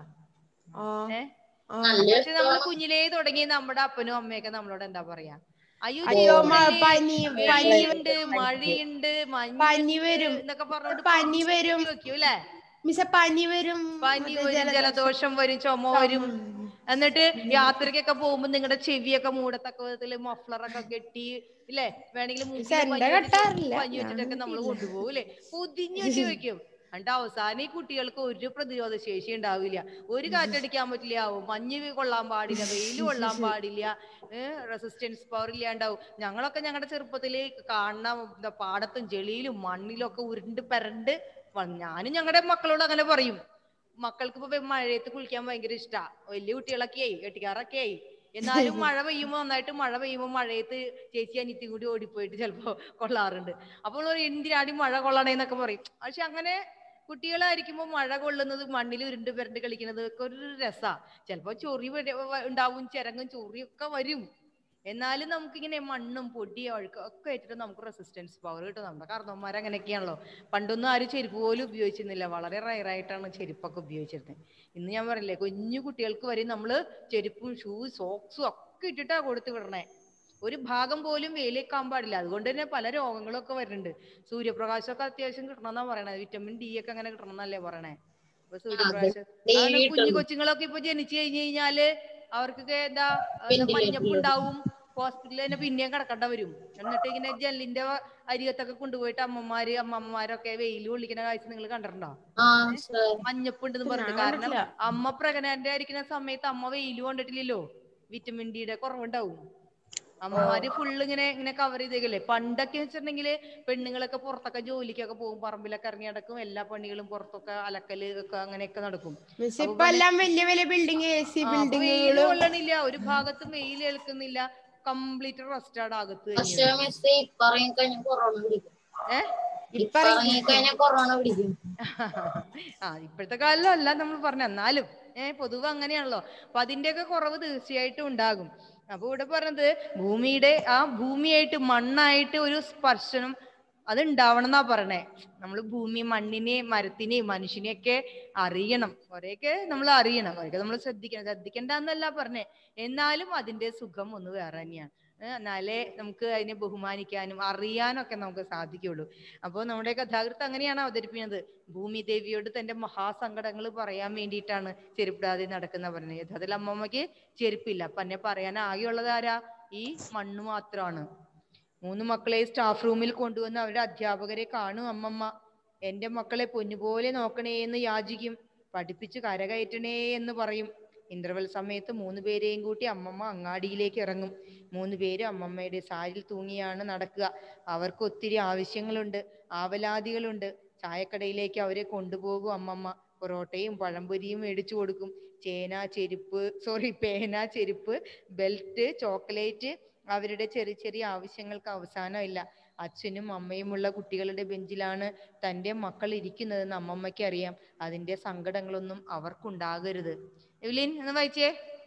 ആ ഏ ആ. നല്ല പക്ഷെ നമ്മൾ കുഞ്ഞിലേ തുടങ്ങി നമ്മുടെ അപ്പനും അമ്മയൊക്കെ നമ്മളോട് എന്താ പറയാ അയ്യോ അയ്യോ മ- ചെറുതല്ലേ, പനി പനി വെയിലുണ്ട് മഴയുണ്ട് മഞ്ഞ് പനി വരും എന്നൊക്കെ പറഞ്ഞോണ്ട് പനി വരും വെക്കും അല്ലേ മിസ്സ പനി വരും പനി മറ്റേ വരും ജലദോഷം. ജലദോഷം വരും ചുമ വരും എന്നിട്ട് യാത്രക്കൊക്കെ പോകുമ്പോ നിങ്ങളുടെ ചെവിയൊക്കെ മൂടത്തക്ക വിധത്തില് മഫ്ലറൊക്കെ കെട്ടി ഇല്ലേ വേണമെങ്കിൽ പക്ഷെ എന്റെ കെട്ടാറില്ല. പഞ്ഞി വെച്ചിട്ടൊക്കെ നമ്മൾ ഞാൻ കൊണ്ടുപോകും അല്ലേ പൊതിഞ്ഞു വെച്ച് വെക്കും എന്നിട്ട് അവസാനം ഈ കുട്ടികൾക്ക് ഒരു പ്രതിരോധ ശേഷി ഉണ്ടാവില്ല ഒരു കാറ്റടിക്കാൻ പറ്റില്ല മഞ്ഞ് കൊള്ളാൻ പാടില്ല വെയിൽ കൊള്ളാൻ പാടില്ല റെസിസ്റ്റൻസ് പവർ ഇല്ലാണ്ടാവും ഞങ്ങളൊക്കെ ഞങ്ങളുടെ ചെറുപ്പത്തില് കാണുന്ന എന്താ പാടത്തും ചെളിയിലും മണ്ണിലും ഒക്കെ ഉരുണ്ട് പരണ്ട് വ- ഞാനും ഞങ്ങളുടെ മക്കളോട് അങ്ങനെ പറയും മക്കൾക്ക് ഇപ്പൊ വെ- മഴയത്ത് കുളിക്കാൻ ഭയങ്കര ഇഷ്ടാ വലിയ കുട്ടികളൊക്കെ ആയി എട്ടിക്കാറൊക്കെ ആയി എന്നാലും മഴ പെയ്യുമ്പോ നന്നായിട്ട് മഴ പെയ്യുമ്പോ മഴയത്ത് ചേച്ചി അനിയത്തി കൂടി ഓടിപ്പോയിട്ട് ചിലപ്പോ കൊള്ളാറുണ്ട് അപ്പോൾ പറയും, എന്തിനാടി മഴ കൊള്ളണേന്നൊക്കെ പറയും പക്ഷെ അങ്ങനെ കുട്ടികളായിരിക്കുമ്പോ മഴ കൊള്ളുന്നത് മണ്ണിൽ ഉരുണ്ട് പുരണ്ട് കളിക്കുന്നത് ഒക്കെ ഒരു രസാ ചിലപ്പോ ചൊറി വര- വ- ഉണ്ടാവും ചിരങ്ങും ചൊറിയൊക്കെ വരും എന്നാലും നമുക്കിങ്ങനെ മണ്ണും പൊടിയും അഴുക്കും ഒക്കെ ആയിട്ട് നമുക്ക് റെസിസ്റ്റൻസ് പവർ കിട്ടും നമ്മുടെ കാരണവന്മാർ അങ്ങനെയൊക്കെയാണല്ലോ പണ്ടൊന്നും ആരും ചെരുപ്പ് പോലും ഉപയോഗിച്ചിരുന്നില്ല വളരെ റയറായിട്ടാണ് ചെരുപ്പൊക്കെ ഉപയോഗിച്ചിരുന്നത് ഇന്ന് ഞാൻ പറഞ്ഞില്ലേ കുഞ്ഞു കുട്ടികൾക്ക് വരെ നമ്മള് ചെരുപ്പും ഷൂ സോക്സും ഒക്കെ ഇട്ടിട്ടാ കൊടുത്തു വിടണേ ഒരു ഭാഗം പോലും വെയിലേക്കാൻ പാടില്ല അതുകൊണ്ട് തന്നെ പല രോഗങ്ങളും ഒക്കെ വരുന്നുണ്ട് സൂര്യപ്രകാശമൊക്കെ അത്യാവശ്യം കിട്ടണമെന്നാ പറയണത് വിറ്റമിൻ ഡി ഒക്കെ അങ്ങനെ കിട്ടണം എന്നല്ലേ പറയണേ അപ്പൊ സൂര്യപ്രകാശം daily അതാണ് കുഞ്ഞു കിട്ടും. കൊച്ചുങ്ങളൊക്കെ ഇപ്പൊ ജനിച്ചു കഴിഞ്ഞു കഴിഞ്ഞാല് അവർക്കൊക്കെ എന്താ Ventilator മഞ്ഞപ്പ് ഉണ്ടാവും ഹോസ്പിറ്റലിൽ തന്നെ പിന്നെയും കിടക്കേണ്ട വരും എന്നിട്ട് ഇങ്ങനെ ജെല്ലിന്റെ അരികത്തൊക്കെ കൊണ്ടുപോയിട്ട് അമ്മമാര് അമ്മമ്മമാരൊക്കെ വെയിൽ കൊള്ളിക്കുന്ന കാഴ്ച നിങ്ങൾ കണ്ടിട്ടുണ്ടോ ആ സർ മഞ്ഞപ്പുണ്ടെന്ന് ഞാൻ പറഞ്ഞിട്ട് കാരണം കണ്ടിട്ടില്ല. അമ്മ പ്രഗ്നന്റ് ആയിരിക്കുന്ന സമയത്ത് അമ്മ വെയിൽ കൊണ്ടിട്ടില്ലല്ലോ വിറ്റമിൻ ഡിയുടെ കുറവുണ്ടാവും അമ്മമാര് ഫുള്ള് ഇങ്ങനെ ഇങ്ങനെ കവർ ചെയ്തേക്കല്ലേ പണ്ടൊക്കെ വെച്ചിട്ടുണ്ടെങ്കിൽ പെണ്ണുങ്ങളൊക്കെ പുറത്തൊക്കെ ജോലിക്കൊക്കെ പോകും പറമ്പിലൊക്കെ ഇറങ്ങി നടക്കും എല്ലാ പണികളും പുറത്തൊക്കെ അലക്കല് ഒക്കെ അങ്ങനെയൊക്കെ നടക്കും മിസ് അപ്പൊ ഇപ്പൊ എല്ലാം വലിയ വലിയ ബിൽഡിംഗ് എ സി ആ, അപ്പൊ വെയില് ബിൽഡിങ്ങുകളും കൊള്ളണില്ല ഒരു ഭാഗത്തും വെയിൽ ഏൽക്കുന്നില്ല കംപ്ലീറ്റ് റെസ്റ്റാണ് അകത്ത് പക്ഷെ തന്നെയാണ് മിസ് ഇപ്പൊ ഇറങ്ങിക്കഴിഞ്ഞാൽ കൊറോണ പിടിക്കും ഏഹ് ഇപ്പൊ ഇറങ്ങിക്കഴിഞ്ഞാൽ കൊറോണ പിടിക്കും ആ ഇപ്പോഴത്തെ കാലമല്ല നമ്മൾ പറഞ്ഞ എന്നാലും ഏഹ് പൊതുവെ അങ്ങനെയാണല്ലോ അപ്പൊ അതിന്റെയൊക്കെ കുറവ് തീർച്ചയായിട്ടും ഉണ്ടാകും അപ്പൊ ഇവിടെ പറഞ്ഞത് ഭൂമിയുടെ ആ ഭൂമിയായിട്ട് മണ്ണായിട്ട് ഒരു സ്പർശനം അത് ഉണ്ടാവണം എന്നാ പറയണേ നമ്മൾ ഭൂമി മണ്ണിനെ മരത്തിനെ മനുഷ്യനെയൊക്കെ അറിയണം കുറെയൊക്കെ നമ്മൾ അറിയണം കുറെയൊക്കെ നമ്മൾ ശ്രദ്ധിക്കണം ശ്രദ്ധിക്കണ്ടെന്നല്ല പറഞ്ഞേ എന്നാലും അതിന്റെ സുഖം ഒന്ന് വേറെ തന്നെയാണ് ഏഹ് എന്നാലേ നമുക്ക് അതിനെ ബഹുമാനിക്കാനും അറിയാനൊക്കെ നമുക്ക് സാധിക്കുള്ളൂ അപ്പോൾ നമ്മുടെ കഥാകൃത്ത് അങ്ങനെയാണ് അവതരിപ്പിക്കുന്നത് ഭൂമി ദേവിയോട് തന്റെ മഹാസങ്കടങ്ങൾ പറയാൻ വേണ്ടിയിട്ടാണ് ചെരുപ്പിടാതെ നടക്കുന്ന പറഞ്ഞത് യഥാർത്ഥത്തിൽ അമ്മമ്മയ്ക്ക് ചെരുപ്പില്ല അപ്പൊ എന്നെ പറയാൻ ആകെയുള്ളത് ആരാ ഈ മണ്ണ് മാത്രമാണ് മൂന്ന് മക്കളെ സ്റ്റാഫ് റൂമിൽ കൊണ്ടുവന്ന് അവരുടെ അധ്യാപകരെ കാണും അമ്മമ്മ എന്റെ മക്കളെ പൊന്നുപോലെ നോക്കണേ എന്ന് യാചിക്കും പഠിപ്പിച്ച് കരകയറ്റണേ എന്ന് പറയും ഇന്റർവെൽ സമയത്ത് മൂന്ന് പേരെയും കൂട്ടി അമ്മമ്മ അങ്ങാടിയിലേക്ക് ഇറങ്ങും മൂന്ന് പേരും അമ്മമ്മയുടെ സാരിൽ തൂങ്ങിയാണ് നടക്കുക അവർക്ക് ഒത്തിരി ആവശ്യങ്ങളുണ്ട് ആവലാതികളുണ്ട് ചായക്കടയിലേക്ക് അവരെ കൊണ്ടുപോകും അമ്മമ്മ പൊറോട്ടയും പഴംപൊരിയും മേടിച്ചു കൊടുക്കും ചേന ചെരുപ്പ് സോറി പേന ചെരുപ്പ് ബെൽറ്റ് ചോക്ലേറ്റ് അവരുടെ ചെറിയ ചെറിയ ആവശ്യങ്ങൾക്ക് അവസാനമില്ല അച്ഛനും അമ്മയുമുള്ള കുട്ടികളുടെ ബെഞ്ചിലാണ് തൻ്റെ മക്കൾ ഇരിക്കുന്നതെന്ന് അമ്മമ്മയ്ക്ക് അറിയാം അതിൻ്റെ സങ്കടങ്ങളൊന്നും അവർക്കുണ്ടാകരുത് എവലിൻ ഒന്ന് വായിച്ചേ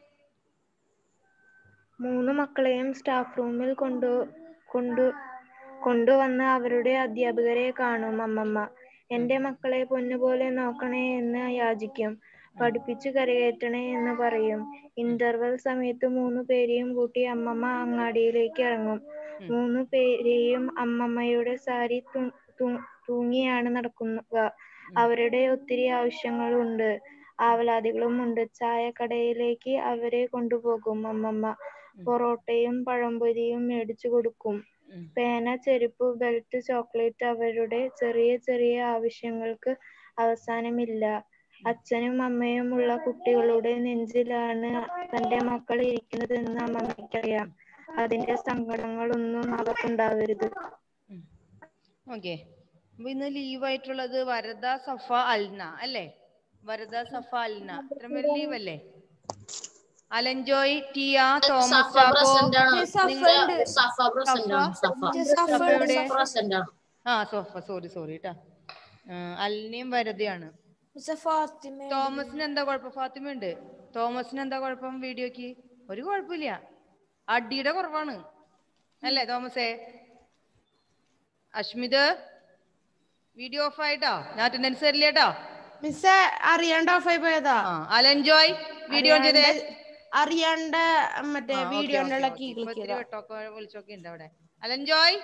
മൂന്ന് മക്കളെയും സ്റ്റാഫ് റൂമിൽ കൊണ്ടു കൊണ്ടു കൊണ്ടുവന്ന് അവരുടെ അധ്യാപകരെ കാണും അമ്മമ്മ എന്റെ മക്കളെ പൊന്നുപോലെ നോക്കണേ എന്ന് യാചിക്കും പഠിപ്പിച്ചു കരകയറ്റണേ എന്ന് പറയും ഇന്റർവെൽ സമയത്ത് മൂന്ന് പേരെയും കൂട്ടി അമ്മമ്മ അങ്ങാടിയിലേക്ക് ഇറങ്ങും മൂന്ന് പേരെയും അമ്മമ്മയുടെ സാരി തു- തു- തൂങ്ങിയാണ് നടക്കുക അവരുടെ ഒത്തിരി ആവശ്യങ്ങളുണ്ട് ആവലാതികളും ഉണ്ട് ചായക്കടയിലേക്ക് അവരെ കൊണ്ടുപോകും അമ്മമ്മ പൊറോട്ടയും പഴംപൊരിയും മേടിച്ചു കൊടുക്കും ഉം. പേന ചെരുപ്പ് ബെൽറ്റ് ചോക്ലേറ്റ് അവരുടെ ചെറിയ ചെറിയ ആവശ്യങ്ങൾക്ക് അവസാനമില്ല അച്ഛനും അമ്മയും ഉള്ള കുട്ടികളുടെ നെഞ്ചിലാണ് തന്റെ മക്കൾ ഇരിക്കുന്നതെന്ന് അമ്മമ്മയ്ക്കറിയാം അതിന്റെ സങ്കടങ്ങളൊന്നും അവർക്കുണ്ടാവരുത് ഓക്കെ അപ്പൊ ഇന്ന് ലീവ് ആയിട്ടുള്ളത് വരദ സഫ അൽന അല്ലേ വരദ സഫ അൽന ഇത്ര പേര് ലീവ് അല്ലേ Alan Joy Tia Thomas Safa Chacko present ആണ് സഫ നിങ്ങള് ഉണ്ട്. സഫ പ്രസന്റ് ആണ് സഫ സഫ സഫ എവിടെ പ്രസന്റ് ആണ് ആ സോഫ സോറി സോറി ട്ടാ അൽനയും വരദയാണ് മിസ്സേ ഫാത്തിമ തോമസിന് എന്താ കുഴപ്പം ഫാത്തിമ ഉണ്ട് തോമസിന് എന്താ കുഴപ്പം വീഡിയോക്ക് ഒരു കുഴപ്പമില്ല അടിയുടെ കുറവാണ് അല്ലേ തോമസേ അഷ്മിത് വീഡിയോ ഓഫ് ആയിട്ടോ ഞാൻ അറ്റൻഡൻസ് തരില്ല കേട്ടോ മിസ്സേ അറിയാണ്ട് ഓഫായി പോയതാ ആ അലൻജോയ് വീഡിയോ ഓൺ ചെയ്തേ അറിയാണ്ട് മറ്റേ ആ, okay, വീഡിയോ okay, കീ okay. ഇപ്പൊ ക്ലിക്ക് ഇത്തിരി ചെയ്താ വെട്ടമൊക്കെ വെളിച്ചമൊക്കെ ഉണ്ട് അവിടെ അലൻജോയ്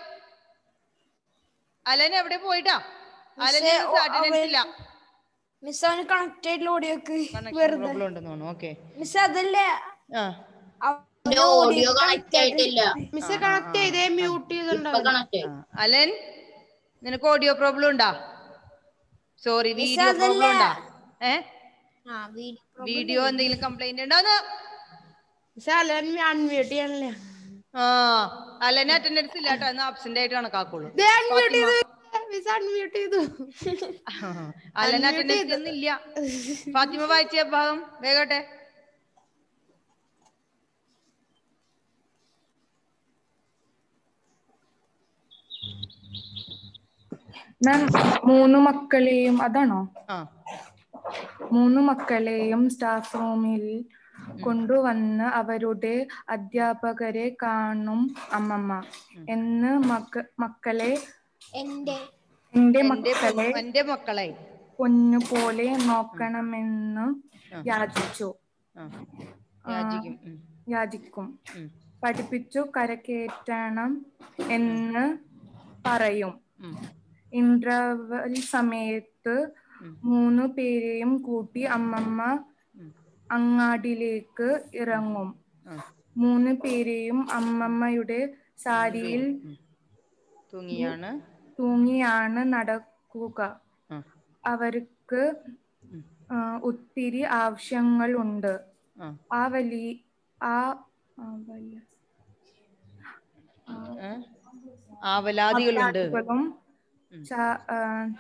അലൻ എവിടെ പോയിട്ടാ അലൻ മിസ്സേ, ഓ, അറ്റൻഡൻസ് അവൻ- ഇല്ല മിസ് അവന് കണക്ട് ആയിട്ടുള്ള ഓടിയോക്ക് കണക്ഷൻ വെറുതെ പ്രോബ്ലം ഉണ്ടെന്ന് തോന്നുന്നു ഓക്കെ മിസ് അതല്ലേ ആ എന്റെ ഓഡിയോ കണക്ട് ആയിട്ടില്ല മിസ്സേ കണക്ട് ചെയ്തേ മ്യൂട്ട് ഇപ്പൊ ചെയ്തിട്ടുണ്ടാവും കണക്ട് ആയി ആ. അലൻ നിനക്ക് ഓഡിയോ പ്രോബ്ലം ഉണ്ടാ സോറി മിസ് വീഡിയോ പ്രോബ്ലം അതല്ല. ഉണ്ടാ ഏ ആ വീഡിയോ വീഡിയോ എന്തെങ്കിലും കംപ്ലൈന്റ് ഉണ്ടോന്ന് മിസ്സേ അലൻ അൺമ്യൂട്ട് ചെയ്യണല്ലേ ആ അലന് അറ്റൻഡൻസ് ഇല്ല കേട്ടോ എന്നാ ആബ്സെന്റ് ആയിട്ട് കണക്കാക്കുള്ളൂ ദേ അൺമ്യൂട്ട് ചെയ്തു മിസ് അൺമ്യൂട്ട് ചെയ്തു അലന് Unmute അറ്റൻഡൻസ് ചെയ്തു. ഒന്നും ഇല്ല ഫാത്തിമ വായിച്ച ഭാഗം വേഗട്ടെ മാം മൂന്ന് മക്കളെയും അതാണോ ആ മൂന്ന് മക്കളെയും സ്റ്റാഫ് റൂമിൽ കൊണ്ടുവന്ന് അവരുടെ അധ്യാപകരെ കാണും അമ്മമ്മ എന്ന് മക്ക മക്കളെ എന്റെ എന്റെ എന്റെ മക്കളെ പൊ- എന്റെ മക്കളെ പൊന്നു പോലെ നോക്കണമെന്ന് ആ. യാചിച്ചു ആ യാചിക്കും ഉം, യാചിക്കും ഉം, പഠിപ്പിച്ചു കരകയറ്റണം എന്ന് പറയും ഉം, ഇന്റർവെൽ സമയത്ത് ഉം. മൂന്ന് പേരെയും കൂട്ടി അമ്മമ്മ ഉം. അങ്ങാടിയിലേക്ക് ഇറങ്ങും ആ. മൂന്ന് പേരെയും അമ്മമ്മയുടെ സാരിയിൽ ഉം. തൂങ്ങിയാണ് തൂങ്ങിയാണ് നടക്കുക ആ, അവർക്ക് ഉം. ആ, ഒത്തിരി ആവശ്യങ്ങളുണ്ട് ആ, ആ വലിയ ആ ആ വലിയ ഏ? ആവലാതികളുണ്ട് ആവലാതികളും ഉം. ചാ- ആ,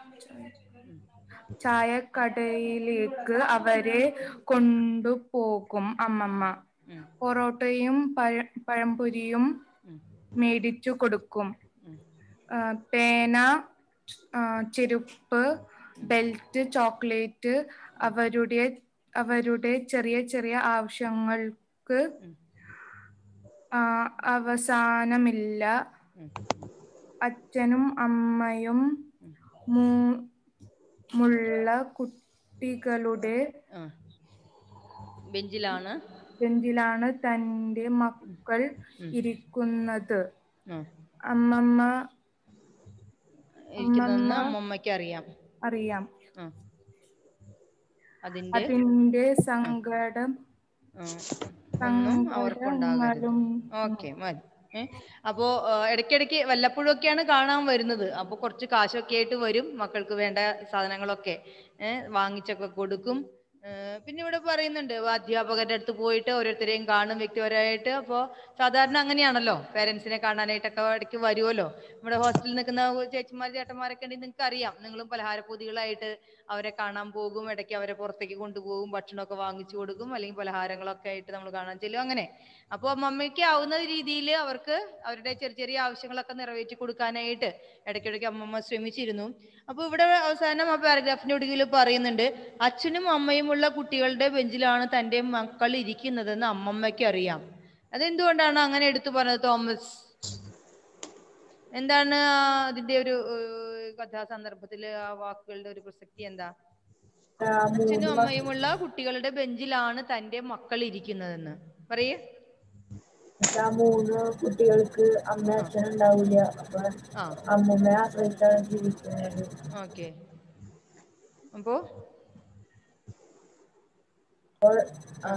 ചായക്കടയിലേക്ക് അവരെ കൊണ്ടുപോകും അമ്മമ്മ ഉം, പൊറോട്ടയും പഴ പഴംപൊരിയും ഉം, മേടിച്ചു കൊടുക്കും ഉം. ആ, പേന ആ, ചെരുപ്പ് ബെൽറ്റ് ചോക്ലേറ്റ് അവരുടെ അവരുടെ ചെറിയ ചെറിയ ആവശ്യങ്ങൾക്ക് ഉം. ആ, അവസാനമില്ല ഉം. അച്ഛനും അമ്മയും മു- മുള്ള കുട്ടികളുടെ ആ. ബെഞ്ചിലാണ് ബെഞ്ചിലാണ് തന്റെ മക്കൾ ഇരിക്കുന്നത് ആ. അമ്മമ്മ ഇരിക്കുന്നതെന്ന് അമ്മമ്മയ്ക്ക് അറിയാം അറിയാം ആ. അതിന്റെ അതിന്റെ സങ്കടം ആ, ഒന്നും അവർക്കുണ്ടാകരുത് സങ്കടങ്ങളും ഓക്കെ മതി ഏ അപ്പോ ആ, ഇടയ്ക്കിടയ്ക്ക് വല്ലപ്പോഴും ഒക്കെയാണ് കാണാൻ വരുന്നത് അപ്പൊ കുറച്ച് കാശൊക്കെ ആയിട്ട് വരും മക്കൾക്ക് വേണ്ട സാധനങ്ങളൊക്കെ ഏഹ് വാങ്ങിച്ചൊക്കെ കൊടുക്കും ഏഹ് പിന്നെ ഇവിടെ പറയുന്നുണ്ട് അധ്യാപകരുടെ അടുത്ത് പോയിട്ട് ഓരോരുത്തരെയും കാണും വ്യക്തിപരമായിട്ട് അപ്പോൾ സാധാരണ അങ്ങനെയാണല്ലോ പേരൻസിനെ കാണാനായിട്ടൊക്കെ ഇടയ്ക്ക് വരുമല്ലോ നമ്മുടെ ഹോസ്റ്റലിൽ നിൽക്കുന്ന ചേച്ചിമാർ ചേട്ടന്മാരൊക്കെ ഉണ്ടെങ്കിൽ നിങ്ങൾക്ക് അറിയാം നിങ്ങളും പലഹാരപ്പൊതികളായിട്ട് അവരെ കാണാൻ പോകും ഇടയ്ക്ക് അവരെ പുറത്തേക്ക് കൊണ്ടുപോകും ഭക്ഷണമൊക്കെ വാങ്ങിച്ചു കൊടുക്കും അല്ലെങ്കിൽ പലഹാരങ്ങളൊക്കെ ആയിട്ട് നമ്മൾ കാണാൻ ചെല്ലും അങ്ങനെ അപ്പോൾ മമ്മയ്ക്ക് ആവുന്ന രീതിയിൽ അവർക്ക് അവരുടെ ചെറിയ ചെറിയ ആവശ്യങ്ങളൊക്കെ നിറവേറ്റി കൊടുക്കാനായിട്ട് ഇടയ്ക്കിടയ്ക്ക് അമ്മമ്മ ശ്രമിച്ചിരുന്നു അപ്പോൾ ഇവിടെ അവസാനം ആ പാരഗ്രാഫിന്റെ ഒടുവിൽ പറയുന്നുണ്ട് അച്ഛനും അമ്മയുമുള്ള കുട്ടികളുടെ ബെഞ്ചിലാണ് തൻ്റെ മക്കൾ ഇരിക്കുന്നതെന്ന് അമ്മമ്മയ്ക്ക് അറിയാം അതെന്തുകൊണ്ടാണ് അങ്ങനെ എടുത്തു പറഞ്ഞത് തോമസ് എന്താണ് ആ അതിന്റെ ഒരു ഏഹ്, കഥാസന്ദർഭത്തിൽ ആ വാക്കുകളുടെ ഒരു പ്രസക്തി എന്താ അച്ഛനും അമ്മയുമുള്ള കുട്ടികളുടെ ബെഞ്ചിലാണ് തൻ്റെ മക്കൾ ഇരിക്കുന്നതെന്ന് പറയേ ആ മൂന്ന് കുട്ടികൾക്ക് അമ്മ അച്ഛൻ ഉണ്ടാവില്ല അപ്പൊ ആ അമ്മൂമ്മയെ ആശ്രയിച്ചാണ് ജീവിക്കുന്നത് ഓക്കെ അപ്പോ അപ്പോൾ ആ,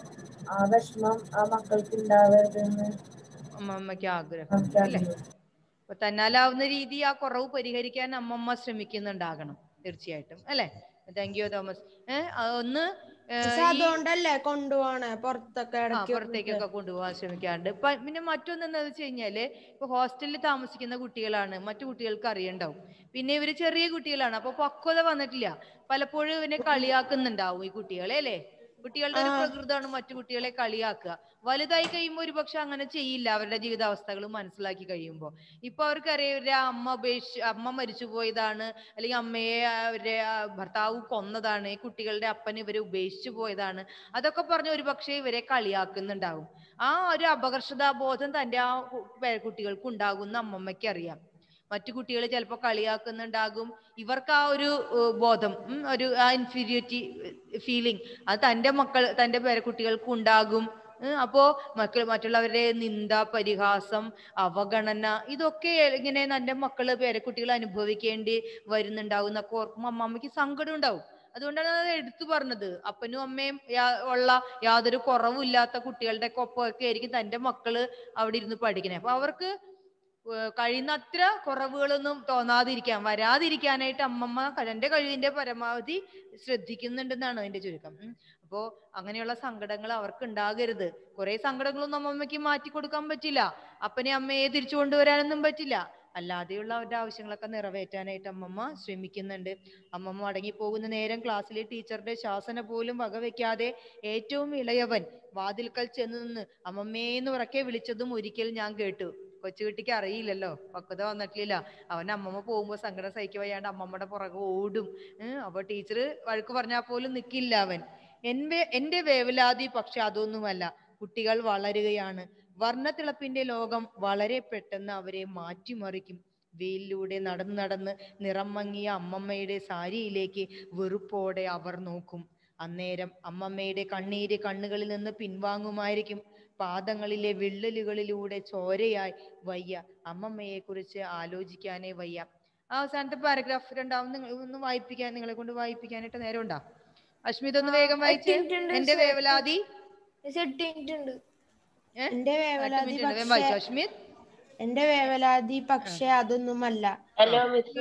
ആ വിഷമം ആ മക്കൾക്ക് ഉണ്ടാവരുതെന്ന് അമ്മമ്മയ്ക്ക് ആഗ്രഹം നമുക്ക് അല്ലേ ആഗ്രഹം. അപ്പൊ തന്നാലാവുന്ന രീതി ആ കുറവ് പരിഹരിക്കാൻ അമ്മമ്മ ശ്രമിക്കുന്നുണ്ടാകണം തീർച്ചയായിട്ടും അല്ലേ താങ്ക് യു തോമസ് ഏഹ് ഒന്ന് ഏഹ്, പക്ഷെ ഈ- അതുകൊണ്ടല്ലേ കൊണ്ടുപോണേ പുറത്തൊക്കെ ആ ഇടയ്ക്ക് പുറത്തേക്കൊക്കെ കൊണ്ടുപോകാൻ ശ്രമിക്കാറുണ്ട് പ- പിന്നെ മറ്റൊന്ന് എന്താ വെച്ച് കഴിഞ്ഞാല് ഇപ്പൊ ഹോസ്റ്റലിൽ താമസിക്കുന്ന കുട്ടികളാണ് മറ്റു കുട്ടികൾക്ക് അറിയണ്ടാവും പിന്നെ ഇവര് ചെറിയ കുട്ടികളാണ് അപ്പൊ പക്വത വന്നിട്ടില്ല പലപ്പോഴും ഇവനെ കളിയാക്കുന്നുണ്ടാവും ഈ കുട്ടികളെ അല്ലേ കുട്ടികളുടെ ഒരു പ്രകൃതമാണ് മറ്റു കുട്ടികളെ കളിയാക്കുക വലുതായി കഴിയുമ്പോൾ ഒരു പക്ഷെ അങ്ങനെ ചെയ്യില്ല അവരുടെ ജീവിതാവസ്ഥകൾ മനസ്സിലാക്കി കഴിയുമ്പോൾ ഇപ്പൊ അവർക്കറിയാം ഇവരുടെ അമ്മ ഉപേക്ഷ അമ്മ മരിച്ചു പോയതാണ് അല്ലെങ്കിൽ അമ്മയെ അവരുടെ ആ, ഭർത്താവ് കൊന്നതാണ് ഈ കുട്ടികളുടെ അപ്പൻ ഇവരെ ഉപേക്ഷിച്ചു പോയതാണ് അതൊക്കെ പറഞ്ഞ് ഒരു പക്ഷേ ഇവരെ കളിയാക്കുന്നുണ്ടാവും ആ ഒരു അപകർഷതാബോധം തന്റെ ആ കു- പേരക്കുട്ടികൾക്ക് ഉണ്ടാകുന്ന അമ്മമ്മയ്ക്ക് അറിയാം മറ്റു കുട്ടികൾ ചിലപ്പോൾ കളിയാക്കുന്നുണ്ടാകും ഇവർക്ക് ആ ഒരു ഏഹ്, ബോധം ഉം, ഒരു ആ ഇൻഫീരിയോറിറ്റി ഫീലിംഗ് അത് തന്റെ മക്കൾ തന്റെ പേരക്കുട്ടികൾക്ക് ഉണ്ടാകും ഉം, അപ്പോ മക്കൾ മറ്റുള്ളവരുടെ നിന്ദ പരിഹാസം അവഗണന ഇതൊക്കെ ഇങ്ങനെ തന്റെ മക്കള് പേരക്കുട്ടികൾ അനുഭവിക്കേണ്ടി വരുന്നുണ്ടാവും എന്നൊക്കെ ഓർക്കുമ്പോൾ അമ്മമ്മയ്ക്ക് സങ്കടം ഉണ്ടാവും അതുകൊണ്ടാണ് അത് എടുത്തു പറഞ്ഞത് അപ്പനും അമ്മയും യാ- ഉള്ള യാതൊരു കുറവില്ലാത്ത കുട്ടികളുടെ ഒപ്പമൊക്കെ ആയിരിക്കും തന്റെ മക്കള് അവിടെ ഇരുന്ന് പഠിക്കണേ അപ്പൊ അവർക്ക് ഏർ കഴിയുന്നത്ര കുറവുകളൊന്നും തോന്നാതിരിക്കാൻ വരാതിരിക്കാനായിട്ട് അമ്മമ്മ തന്റെ കഴിവിന്റെ പരമാവധി ശ്രദ്ധിക്കുന്നുണ്ടെന്നാണ് അതിന്റെ ചുരുക്കം ഉം. അപ്പോ അങ്ങനെയുള്ള സങ്കടങ്ങൾ അവർക്ക് ഉണ്ടാകരുത് കുറെ സങ്കടങ്ങളൊന്നും അമ്മമ്മയ്ക്ക് മാറ്റി കൊടുക്കാൻ പറ്റില്ല അപ്പനെ അമ്മയെ തിരിച്ചു കൊണ്ടുവരാനൊന്നും പറ്റില്ല അല്ലാതെയുള്ള അവരുടെ ആവശ്യങ്ങളൊക്കെ നിറവേറ്റാനായിട്ട് അമ്മമ്മ ശ്രമിക്കുന്നുണ്ട് അമ്മമ്മ മടങ്ങി പോകുന്ന നേരം ക്ലാസ്സിലെ ടീച്ചറുടെ ശാസന പോലും വകവെക്കാതെ ഏറ്റവും ഇളയവൻ വാതിൽക്കൽ ചെന്ന് നിന്ന് അമ്മമ്മേന്ന് ഉറക്കെ വിളിച്ചതും ഒരിക്കൽ ഞാൻ കേട്ടു കൊച്ചുകുട്ടിക്ക് അറിയില്ലല്ലോ പക്വത വന്നിട്ടില്ല അവൻ അമ്മമ്മ പോകുമ്പോ സങ്കടം സഹിക്കുക വയ്യാണ്ട് അമ്മമ്മയുടെ പുറകെ ഓടും ഏഹ് അപ്പൊ ടീച്ചർ വഴക്ക് പറഞ്ഞാൽ പോലും നിക്കില്ല അവൻ എന്റെ എന്റെ വേവലാതി പക്ഷെ അതൊന്നുമല്ല കുട്ടികൾ വളരുകയാണ് വർണ്ണത്തിളപ്പിന്റെ ലോകം വളരെ പെട്ടെന്ന് അവരെ മാറ്റിമറിക്കും വെയിലിലൂടെ നടന്ന് നടന്ന് നിറം മങ്ങിയ അമ്മമ്മയുടെ സാരിയിലേക്ക് വെറുപ്പോടെ അവർ നോക്കും അന്നേരം അമ്മമ്മയുടെ കണ്ണീര് കണ്ണുകളിൽ നിന്ന് പിൻവാങ്ങുമായിരിക്കും പാദങ്ങളിലെ വിള്ളലുകളിലൂടെ ചോരയായി വയ്യ അമ്മമ്മയെ കുറിച്ച് ആലോചിക്കാനേ വയ്യ ആ അവസാനത്തെ പാരഗ്രാഫ് രണ്ടാമത് നിങ്ങൾ ഒന്ന് വായിപ്പിക്കാൻ നിങ്ങളെ കൊണ്ട് വായിപ്പിക്കാനായിട്ട് നേരം ഉണ്ടാ അശ്മിത് ഒന്ന് വേഗം വായിച്ച് എത്തിയിട്ടുണ്ട് എന്റെ sir. വേവലാതി സെട്ടിട്ടുണ്ട് ഏ? എന്റെ എട്ട് വേവലാതി മിനിറ്റ് ഉണ്ട് വേഗം വായിച്ചോ പക്ഷേ അശ്മിത് എന്റെ വേവലാതി പക്ഷെ അതൊന്നുമല്ല ഹലോ മിസ്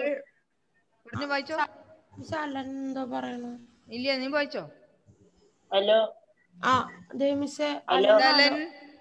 പറഞ്ഞു വായിച്ചോ മിസ് അലൻ എന്തോ പറയണു ഇല്ല നീ വായിച്ചോ ഹലോ ആ ദേ മിസ്സേ ഹലോ അലൻ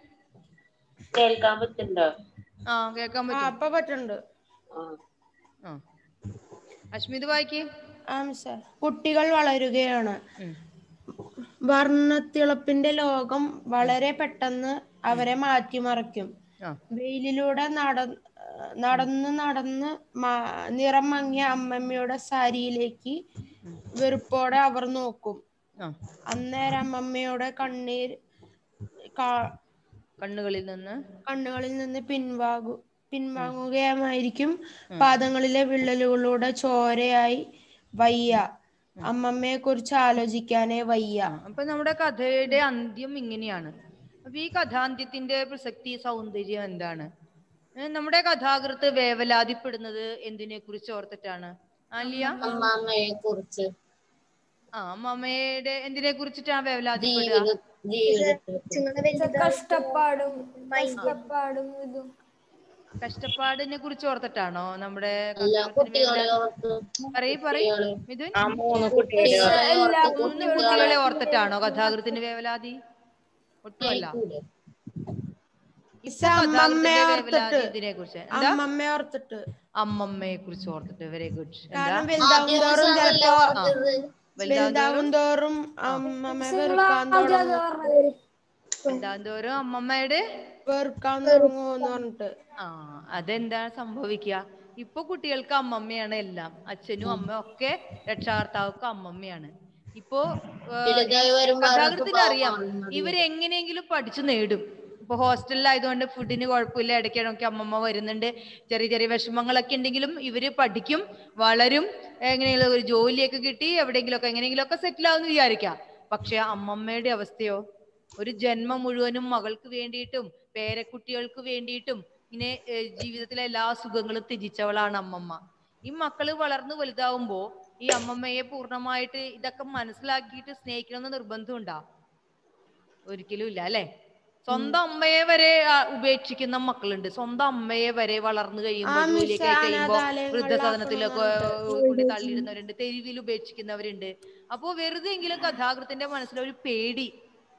കേൾക്കാൻ പറ്റുന്നുണ്ടോ ആ കേൾക്കാൻ ആ പറ്റും അപ്പൊ പറ്റുന്നുണ്ട് ആ ആ അശ്മിത് വായിക്കേ ആ മിസ്സേ കുട്ടികൾ വളരുകയാണ് ഉം. വർണ്ണത്തിളപ്പിന്റെ ലോകം വളരെ പെട്ടെന്ന് അവരെ മാറ്റിമറിക്കും ആ വെയിലിലൂടെ നട നടന്ന് നടന്ന് മ- നിറം മങ്ങിയ അമ്മമ്മയുടെ സാരിയിലേക്ക് വെറുപ്പോടെ അവർ നോക്കും ആ അന്നേരം അമ്മമ്മയുടെ കണ്ണീർ കാ- കണ്ണുകളിൽ നിന്ന് കണ്ണുകളിൽ നിന്ന് പിൻവാങ്ങു പിൻവാങ്ങുകയുമായിരിക്കും പാദങ്ങളിലെ വിള്ളലുകളുടെ ചോരയായി വയ്യ അമ്മമ്മയെ കുറിച്ച് ആലോചിക്കാനേ വയ്യ ആ, അപ്പൊ നമ്മുടെ കഥയുടെ അന്ത്യം ഇങ്ങനെയാണ് അപ്പൊ ഈ കഥാന്ത്യത്തിന്റെ പ്രസക്തി സൗന്ദര്യം എന്താണ് ഏ, നമ്മുടെ കഥാകൃത്ത് വേവലാതിപ്പെടുന്നത് എന്തിനെ കുറിച്ച് ഓർത്തിട്ടാണ് ആലിയ അമ്മാമ്മയെ കുറിച്ച് ആ അമ്മമ്മയുടെ എന്തിനെ കുറിച്ചിട്ടാണ് വേവലാതിപ്പെടുക ജീവിത ജീവിതത്തിൽ കഷ്ടപ്പാടും കഷ്ടപ്പാടും ഇതും കഷ്ടപ്പാടിനെ കുറിച്ച് ഓർത്തിട്ടാണോ നമ്മുടെ അല്ല കഥാകൃത്തിന് കുട്ടികളെ വേവലാതി- ഓർത്ത് പറയ് പറയ് കുട്ടികളെ മിഥുൻ ആ മൂന്ന് കുട്ടികളെ എല്ലാ മൂന്ന് കുട്ടികളെ ഓർത്തിട്ടാണോ കഥാകൃത്തിന് വേവലാതി ഒട്ടുമല്ല കൂടെ മിസ്സേ അമ്മമ്മയെ ഓർത്തിട്ട് ഇതിനെ കുറിച്ച് എന്താ അമ്മമ്മയെ ഓർത്തിട്ട് അമ്മമ്മയെ കുറിച്ച് ഓർത്തിട്ട് വെരി ഗുഡ് എന്താ കാരണം വലുതാവും തോറും ചിലപ്പോ വലുതാവും വലുതാവും തോറും അമ്മമ്മയെ വെറുക്കാൻ തുടങ്ങും വലുതാവും തോറും അമ്മമ്മയുടെ വെറുക്കാൻ തുടങ്ങുമെന്ന് പറഞ്ഞിട്ട് ആ അതെന്താ സംഭവിക്കുക ഇപ്പൊ കുട്ടികൾക്ക് അമ്മമ്മയാണ് എല്ലാം അച്ഛനും അമ്മയും ഒക്കെ രക്ഷാകർത്താവൊക്കെ അമ്മമ്മയാണ് ഇപ്പോ ഏഹ്, വലുതായി വരുമ്പോ അവർക്ക് കഥാകൃത്തിന് അറിയാം പാവമാണ്. ഇവര് എങ്ങനെയെങ്കിലും പഠിച്ചു നേടും ഇപ്പൊ ഹോസ്റ്റലിലായതുകൊണ്ട് ഫുഡിന് കുഴപ്പമില്ല ഇടയ്ക്കിടയ്ക്ക് അമ്മമ്മ വരുന്നുണ്ട് ചെറിയ ചെറിയ വിഷമങ്ങളൊക്കെ ഉണ്ടെങ്കിലും ഇവര് പഠിക്കും വളരും എങ്ങനെയെങ്കിലും ഒരു ജോലിയൊക്കെ കിട്ടി എവിടെയെങ്കിലുമൊക്കെ എങ്ങനെയെങ്കിലുമൊക്കെ സെറ്റിൽ ആവുമെന്ന് വിചാരിക്കാം പക്ഷെ അമ്മമ്മയുടെ അവസ്ഥയോ ഒരു ജന്മം മുഴുവനും മകൾക്ക് വേണ്ടിയിട്ടും പേരക്കുട്ടികൾക്ക് വേണ്ടിയിട്ടും ഇങ്ങനെ ഏഹ്, ജീവിതത്തിലെ എല്ലാ സുഖങ്ങളും ത്യജിച്ചവളാണ് അമ്മമ്മ ഈ മക്കള് വളർന്നു വലുതാവുമ്പോ ഈ അമ്മമ്മയെ പൂർണ്ണമായിട്ട് ഇതൊക്കെ മനസ്സിലാക്കിയിട്ട് സ്നേഹിക്കണമെന്ന് നിർബന്ധമുണ്ടോ ഒരിക്കലും ഇല്ല അല്ലെ സ്വന്തം അമ്മയെ വരെ ആ, ഉപേക്ഷിക്കുന്ന മക്കളുണ്ട് സ്വന്തം അമ്മയെ വരെ വളർന്നു കഴിയുമ്പോൾ ആ, മിസ്സേ, ജോലിയൊക്കെ ആയി കഴിയുമ്പോ അനാഥാലയങ്ങളിൽ വൃദ്ധസദനത്തിലൊക്കെ ആക്കണമെന്ന് കൊണ്ട് തള്ളിയിടുന്നവരുണ്ട് തെരുവിൽ ഉപേക്ഷിക്കുന്നവരുണ്ട് അപ്പോ വെറുതെ എങ്കിലും കഥാകൃത്തിന്റെ മനസ്സിൽ ഒരു പേടി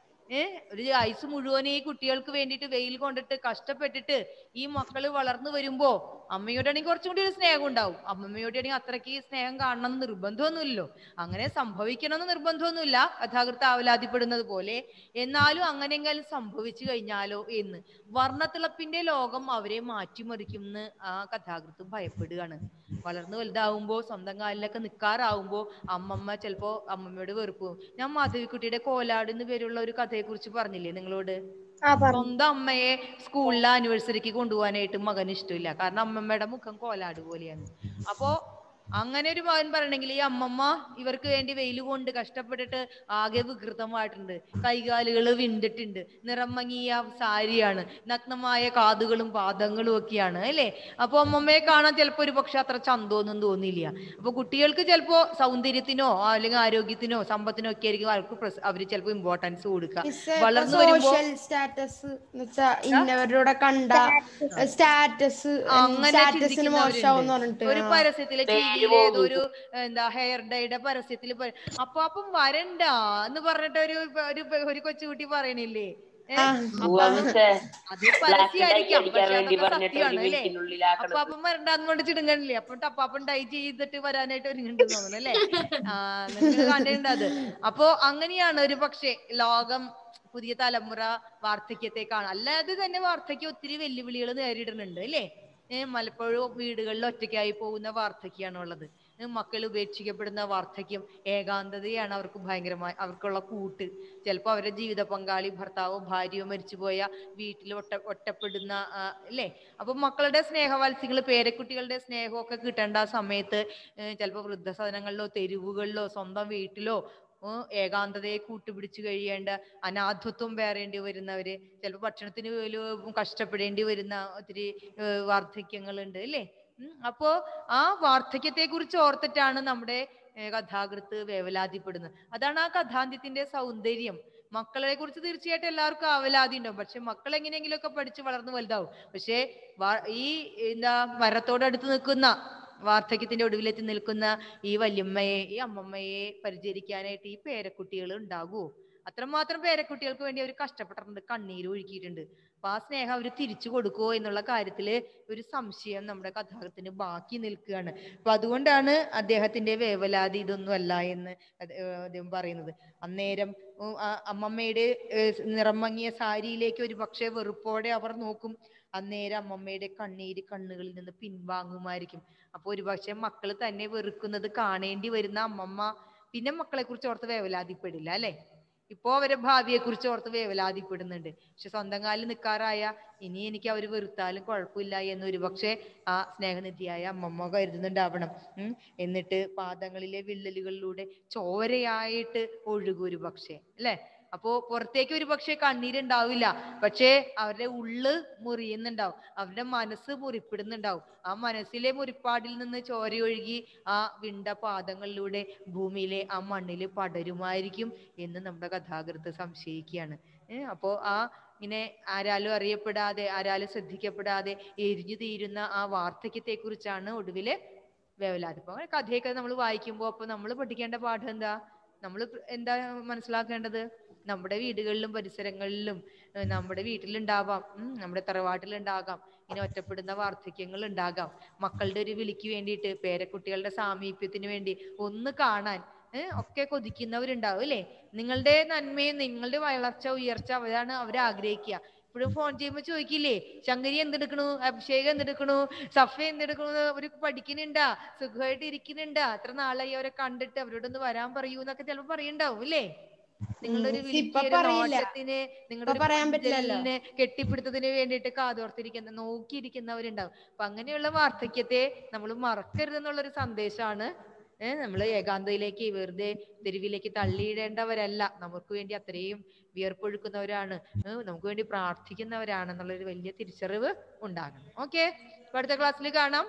ഏ ഒരു ആയുസ് മുഴുവൻ ഈ കുട്ടികൾക്ക് വേണ്ടിയിട്ട് വെയിൽ കൊണ്ടിട്ട് കഷ്ടപ്പെട്ടിട്ട് ഈ മക്കള് വളർന്നു വരുമ്പോ അമ്മയോടാണെങ്കിൽ കുറച്ചും കൂടി ഒരു സ്നേഹം ഉണ്ടാവും അമ്മമ്മയോടാണെങ്കിൽ അത്രയ്ക്ക് സ്നേഹം കാണണം എന്ന് നിർബന്ധമൊന്നുമില്ലല്ലോ അങ്ങനെ സംഭവിക്കണമെന്ന് നിർബന്ധമൊന്നുമില്ല കഥാകൃത്ത് ആവലാതിപ്പെടുന്നത് പോലെ എന്നാലും അങ്ങനെയെങ്കിലും സംഭവിച്ചു കഴിഞ്ഞാലോ എന്ന് വർണ്ണത്തിളപ്പിന്റെ ലോകം അവരെ മാറ്റിമറിക്കും എന്ന് ആ കഥാകൃത്ത് ഭയപ്പെടുകയാണ് വളർന്നു വലുതാവുമ്പോ സ്വന്തം കാലിലൊക്കെ നിൽക്കാറാവുമ്പോ അമ്മമ്മ ചിലപ്പോ അമ്മമ്മയോട് വെറുപ്പ് തോന്നും. ഞാൻ മാധവിക്കുട്ടിയുടെ കോലാട് എന്ന് പേരുള്ള ഒരു കഥയെ കുറിച്ച് പറഞ്ഞില്ലേ നിങ്ങളോട് സ്വന്തം അമ്മയെ സ്കൂളിലെ ആനിവേഴ്സറിക്ക് കൊണ്ടുപോകാനായിട്ട് മകന് ഇഷ്ടമില്ല കാരണം അമ്മമ്മയുടെ മുഖം കോലാട് പോലെയാണ് അപ്പോ അങ്ങനെ ഒരു മകൻ പറയണെങ്കിൽ ഈ അമ്മമ്മ ഇവർക്ക് വേണ്ടി വെയിൽ കൊണ്ട് കഷ്ടപ്പെട്ടിട്ട് ആകെ വികൃതമായിട്ടുണ്ട് കൈകാലുകൾ വിണ്ടിട്ടുണ്ട് നിറം മങ്ങിയ സാരിയാണ് നഗ്നമായ കാതുകളും പാദങ്ങളും ഒക്കെയാണ് അല്ലേ അപ്പൊ അമ്മമ്മയെ കാണാൻ ചിലപ്പോ ഒരു പക്ഷെ അത്ര ചന്തമൊന്നും തോന്നില്ല അപ്പൊ കുട്ടികൾക്ക് ചിലപ്പോ സൗന്ദര്യത്തിനോ അല്ലെങ്കിൽ ആരോഗ്യത്തിനോ സമ്പത്തിനോ ഒക്കെ ആയിരിക്കും അവർക്ക് പ്രസ്- അവര് ചിലപ്പോ ഇമ്പോർട്ടൻസ് കൊടുക്കുക വളർന്നു വരുമ്പോ സോഷ്യൽ സ്റ്റാറ്റസ് എന്ന് വെച്ചാ ഇന്നവരുടെ കണ്ട സ്റ്റാറ്റസ് അങ്ങനെ സ്റ്റാറ്റസിന് ചിന്തിക്കുന്നവരുണ്ട്. മോശമാവും പറഞ്ഞിട്ട് ഒരു ആ. പരസ്യത്തിലെ പേര് ടിവിയിലെ ഏതോ പോകും. ഒരു എന്താ ഹെയർ ഡൈയുടെ പരസ്യത്തിൽ അപ്പൊ അപ്പം വരണ്ട എന്ന് പറഞ്ഞിട്ട് ഒരു ഒരു ഒരു കൊച്ചുകുട്ടി പറയണില്ലേ ഏ? അപ്പൊ ഉവ്വ അത് മിസ്സേ. അത് ബ്ലാക്ക് ഡൈ പരസ്യമായിരിക്കാം അടിക്കാൻ പക്ഷെ വേണ്ടി അതൊക്കെ പറഞ്ഞിട്ട് ഒരു സത്യമാണ് അല്ലേ വീക്കിനുള്ളിലാക്കണം അപ്പൊ അപ്പം വരണ്ടാന്ന് കൊണ്ട് ചിടുങ്ങണില്ലേ അപ്പൊ ടപ്പാപ്പൻ ഡൈ ചെയ്തിട്ട് വരാനായിട്ട് ഒരുങ്ങുന്നുണ്ട് തോന്നുന്നു അല്ലേ ആ നിങ്ങൾ കണ്ടിട്ടുണ്ട് അത് അപ്പോ അങ്ങനെയാണ് ഒരു പക്ഷേ ലോകം പുതിയ തലമുറ വാർദ്ധക്യത്തെക്കാണ് അല്ലാതെ തന്നെ വാർദ്ധക്യം ഒത്തിരി വെല്ലുവിളികൾ നേരിടുന്നുണ്ട് അല്ലേ ഏഹ് പലപ്പോഴും വീടുകളിൽ ഒറ്റയ്ക്കായി പോകുന്ന വാർദ്ധക്യമാണ് ഉള്ളത് ഏഹ് മക്കൾ ഉപേക്ഷിക്കപ്പെടുന്ന വാർദ്ധക്യം ഏകാന്തതയാണ് അവർക്ക് ഭയങ്കരമായി അവർക്കുള്ള കൂട്ട് ചിലപ്പോൾ അവരുടെ ജീവിത പങ്കാളി ഭർത്താവോ ഭാര്യയോ മരിച്ചുപോയ വീട്ടിൽ ഒറ്റ ഒറ്റപ്പെടുന്ന ആ, അല്ലേ അപ്പൊ മക്കളുടെ സ്നേഹവാത്സ്യങ്ങൾ പേരക്കുട്ടികളുടെ സ്നേഹമൊക്കെ കിട്ടേണ്ട ആ സമയത്ത് ചിലപ്പോൾ വൃദ്ധസദനങ്ങളിലോ തെരുവുകളിലോ സ്വന്തം വീട്ടിലോ ഏഹ് ഏകാന്തതയെ കൂട്ടുപിടിച്ച് കഴിയേണ്ട അനാഥത്വം പേറേണ്ടി വരുന്നവര് ചിലപ്പോൾ ഭക്ഷണത്തിന് പോലും കഷ്ടപ്പെടേണ്ടി വരുന്ന ഒത്തിരി ഏഹ് വാർദ്ധക്യങ്ങളുണ്ട് അല്ലേ ഉം. അപ്പോ ആ വാർദ്ധക്യത്തെ കുറിച്ച് ഓർത്തിട്ടാണ് നമ്മുടെ ഏഹ് കഥാകൃത്ത് വേവലാതിപ്പെടുന്നത് അതാണ് ആ കഥാന്ത്യത്തിന്റെ സൗന്ദര്യം മക്കളെ കുറിച്ച് തീർച്ചയായിട്ടും എല്ലാവർക്കും ആവലാതി ഉണ്ടാവും പക്ഷെ മക്കൾ എങ്ങനെയെങ്കിലുമൊക്കെ പഠിച്ച് വളർന്നു വലുതാവും പക്ഷേ വാ- ഈ എന്താ മരത്തോടടുത്ത് നിൽക്കുന്ന വാർദ്ധക്യത്തിന്റെ ഒടുവിലെത്തി നിൽക്കുന്ന ഈ വല്യമ്മയെ ഈ അമ്മമ്മയെ പരിചരിക്കാനായിട്ട് ഈ പേരക്കുട്ടികൾ ഉണ്ടാകുമോ അത്രമാത്രം പേരക്കുട്ടികൾക്ക് വേണ്ടി അവർ കഷ്ടപ്പെട്ടിട്ടുണ്ട് കണ്ണീര് ഒഴുക്കിയിട്ടുണ്ട് അപ്പൊ ആ സ്നേഹം അവർ തിരിച്ചു കൊടുക്കുമോ എന്നുള്ള കാര്യത്തില് ഒരു സംശയം നമ്മുടെ കഥാകൃത്തിന് ബാക്കി നിൽക്കുകയാണ് അപ്പൊ അതുകൊണ്ടാണ് അദ്ദേഹത്തിന്റെ വേവലാതി ഇതൊന്നും അല്ല എന്ന് അത് ഏഹ് അദ്ദേഹം പറയുന്നത് അന്നേരം ഉം, ആ അമ്മമ്മയുടെ ഏഹ് നിറം മങ്ങിയ സാരിയിലേക്ക് ഒരു പക്ഷേ വെറുപ്പോടെ അവർ നോക്കും അന്നേരം അമ്മമ്മയുടെ കണ്ണീര് കണ്ണുകളിൽ നിന്ന് പിൻവാങ്ങുമായിരിക്കും അപ്പൊ ഒരുപക്ഷെ മക്കൾ തന്നെ വെറുക്കുന്നത് കാണേണ്ടി വരുന്ന അമ്മമ്മ പിന്നെ മക്കളെ കുറിച്ച് ഓർത്ത് വേവലാതിപ്പെടില്ല അല്ലെ ഇപ്പോ അവരെ ഭാവിയെ കുറിച്ച് ഓർത്ത് വേവലാതിപ്പെടുന്നുണ്ട് പക്ഷെ സ്വന്തം കാലിൽ നിൽക്കാറായ ഇനി എനിക്ക് അവർ വെറുത്താലും കുഴപ്പമില്ല എന്ന് ഒരുപക്ഷെ ആ സ്നേഹനിധിയായ അമ്മമ്മ കരുതുന്നുണ്ടാവണം ഉം എന്നിട്ട് പാദങ്ങളിലെ വിള്ളലുകളിലൂടെ ചോരയായിട്ട് ഒഴുകും ഒരു പക്ഷേ അല്ലെ അപ്പോ പുറത്തേക്ക് ഒരു പക്ഷേ കണ്ണീരുണ്ടാവില്ല പക്ഷേ അവരുടെ ഉള്ള് മുറിയുന്നുണ്ടാവും അവരുടെ മനസ്സ് മുറിപ്പെടുന്നുണ്ടാവും ആ മനസ്സിലെ മുറിപ്പാടിൽ നിന്ന് ചോരയൊഴുകി ആ വിണ്ട പാദങ്ങളിലൂടെ ഭൂമിയിലെ ആ മണ്ണിൽ പടരുമായിരിക്കും എന്ന് നമ്മുടെ കഥാകൃത്ത് സംശയിക്കുകയാണ് ഏഹ് അപ്പോ ആ ഇങ്ങനെ ആരാലും അറിയപ്പെടാതെ ആരാലും ശ്രദ്ധിക്കപ്പെടാതെ എരിഞ്ഞു തീരുന്ന ആ വാർദ്ധക്യത്തെ കുറിച്ചാണ് ഒടുവില് വേവലാതി അപ്പൊ അങ്ങനെ കഥയൊക്കെ നമ്മൾ വായിക്കുമ്പോൾ അപ്പൊ നമ്മൾ പഠിക്കേണ്ട പാഠം എന്താ നമ്മൾ എന്താ മനസ്സിലാക്കേണ്ടത് നമ്മുടെ വീടുകളിലും പരിസരങ്ങളിലും ഏഹ് നമ്മുടെ വീട്ടിലുണ്ടാവാം ഉം, നമ്മുടെ തറവാട്ടിലുണ്ടാകാം ഇങ്ങനെ ഒറ്റപ്പെടുന്ന വാർദ്ധക്യങ്ങൾ ഉണ്ടാകാം മക്കളുടെ ഒരു വിളിക്ക് വേണ്ടിയിട്ട് പേരക്കുട്ടികളുടെ സാമീപ്യത്തിന് വേണ്ടി ഒന്ന് കാണാൻ ഏഹ് ഒക്കെ കൊതിക്കുന്നവരുണ്ടാവും അല്ലേ നിങ്ങളുടെ നന്മയും നിങ്ങളുടെ വളർച്ച ഉയർച്ച അവരാണ് അവർ ആഗ്രഹിക്കുക ഇപ്പോഴും ഫോൺ ചെയ്യുമ്പോൾ ചോദിക്കില്ലേ ശങ്കരി എന്തെടുക്കണു അഭിഷേകം എന്തെടുക്കണു സഫ എന്തെടുക്കണു അവർ പഠിക്കുന്നുണ്ടാ സുഖമായിട്ട് ഇരിക്കുന്നുണ്ടാ അത്ര നാളായി അവരെ കണ്ടിട്ട് അവരോടൊന്ന് വരാൻ പറയൂ എന്നൊക്കെ ചിലപ്പോൾ പറയുണ്ടാവും അല്ലേ നിങ്ങളുടെ ഒരു ഉം, വിളിക്ക് ഇപ്പൊ ഒരു പറയില്ല. നോട്ടത്തിന് നിങ്ങളുടെ ഇപ്പൊ ഒരു പറയാൻ പറ്റില്ലല്ലോ. കൊഞ്ചലിന് കെട്ടിപ്പിടുത്തതിന് വേണ്ടിയിട്ട് കാതോർത്തിരിക്കുന്ന നോക്കിയിരിക്കുന്നവരുണ്ടാവും അപ്പൊ അങ്ങനെയുള്ള വാർദ്ധക്യത്തെ നമ്മൾ മറക്കരുതെന്നുള്ളൊരു സന്ദേശമാണ് ഏഹ് നമ്മൾ ഏകാന്തയിലേക്ക് വെറുതെ തെരുവിലേക്ക് തള്ളിയിടേണ്ടവരല്ല നമുക്ക് വേണ്ടി അത്രയും വിയർപ്പൊഴുക്കുന്നവരാണ് ഏഹ് നമുക്ക് വേണ്ടി പ്രാർത്ഥിക്കുന്നവരാണെന്നുള്ളൊരു വലിയ തിരിച്ചറിവ് ഉണ്ടാകണം ഓക്കെ അടുത്ത ക്ലാസ്സിൽ കാണാം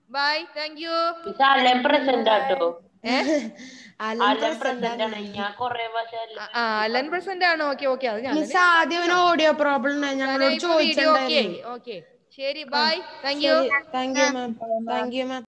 bye thank you miss Alan present ആട്ടോ അലൻ അലൻ പ്രസന്റ് പ്രസന്റ് ആണ് ഞാൻ കൊറേ പക്ഷെ ആ അലൻ പ്രസന്റ് ആണ് ഓക്കെ ഓക്കെ അത് ഞാൻ മിസ് ആദ്യം ഒരു ഓഡിയോ പ്രോബ്ലം ഉണ്ടായി ഞങ്ങളോട് വീഡിയോ ഓക്കെ ചോദിച്ചിട്ടുണ്ടായിരുന്നു ഓക്കെ ശരി bye thank you thank you ma'am thank you ma'am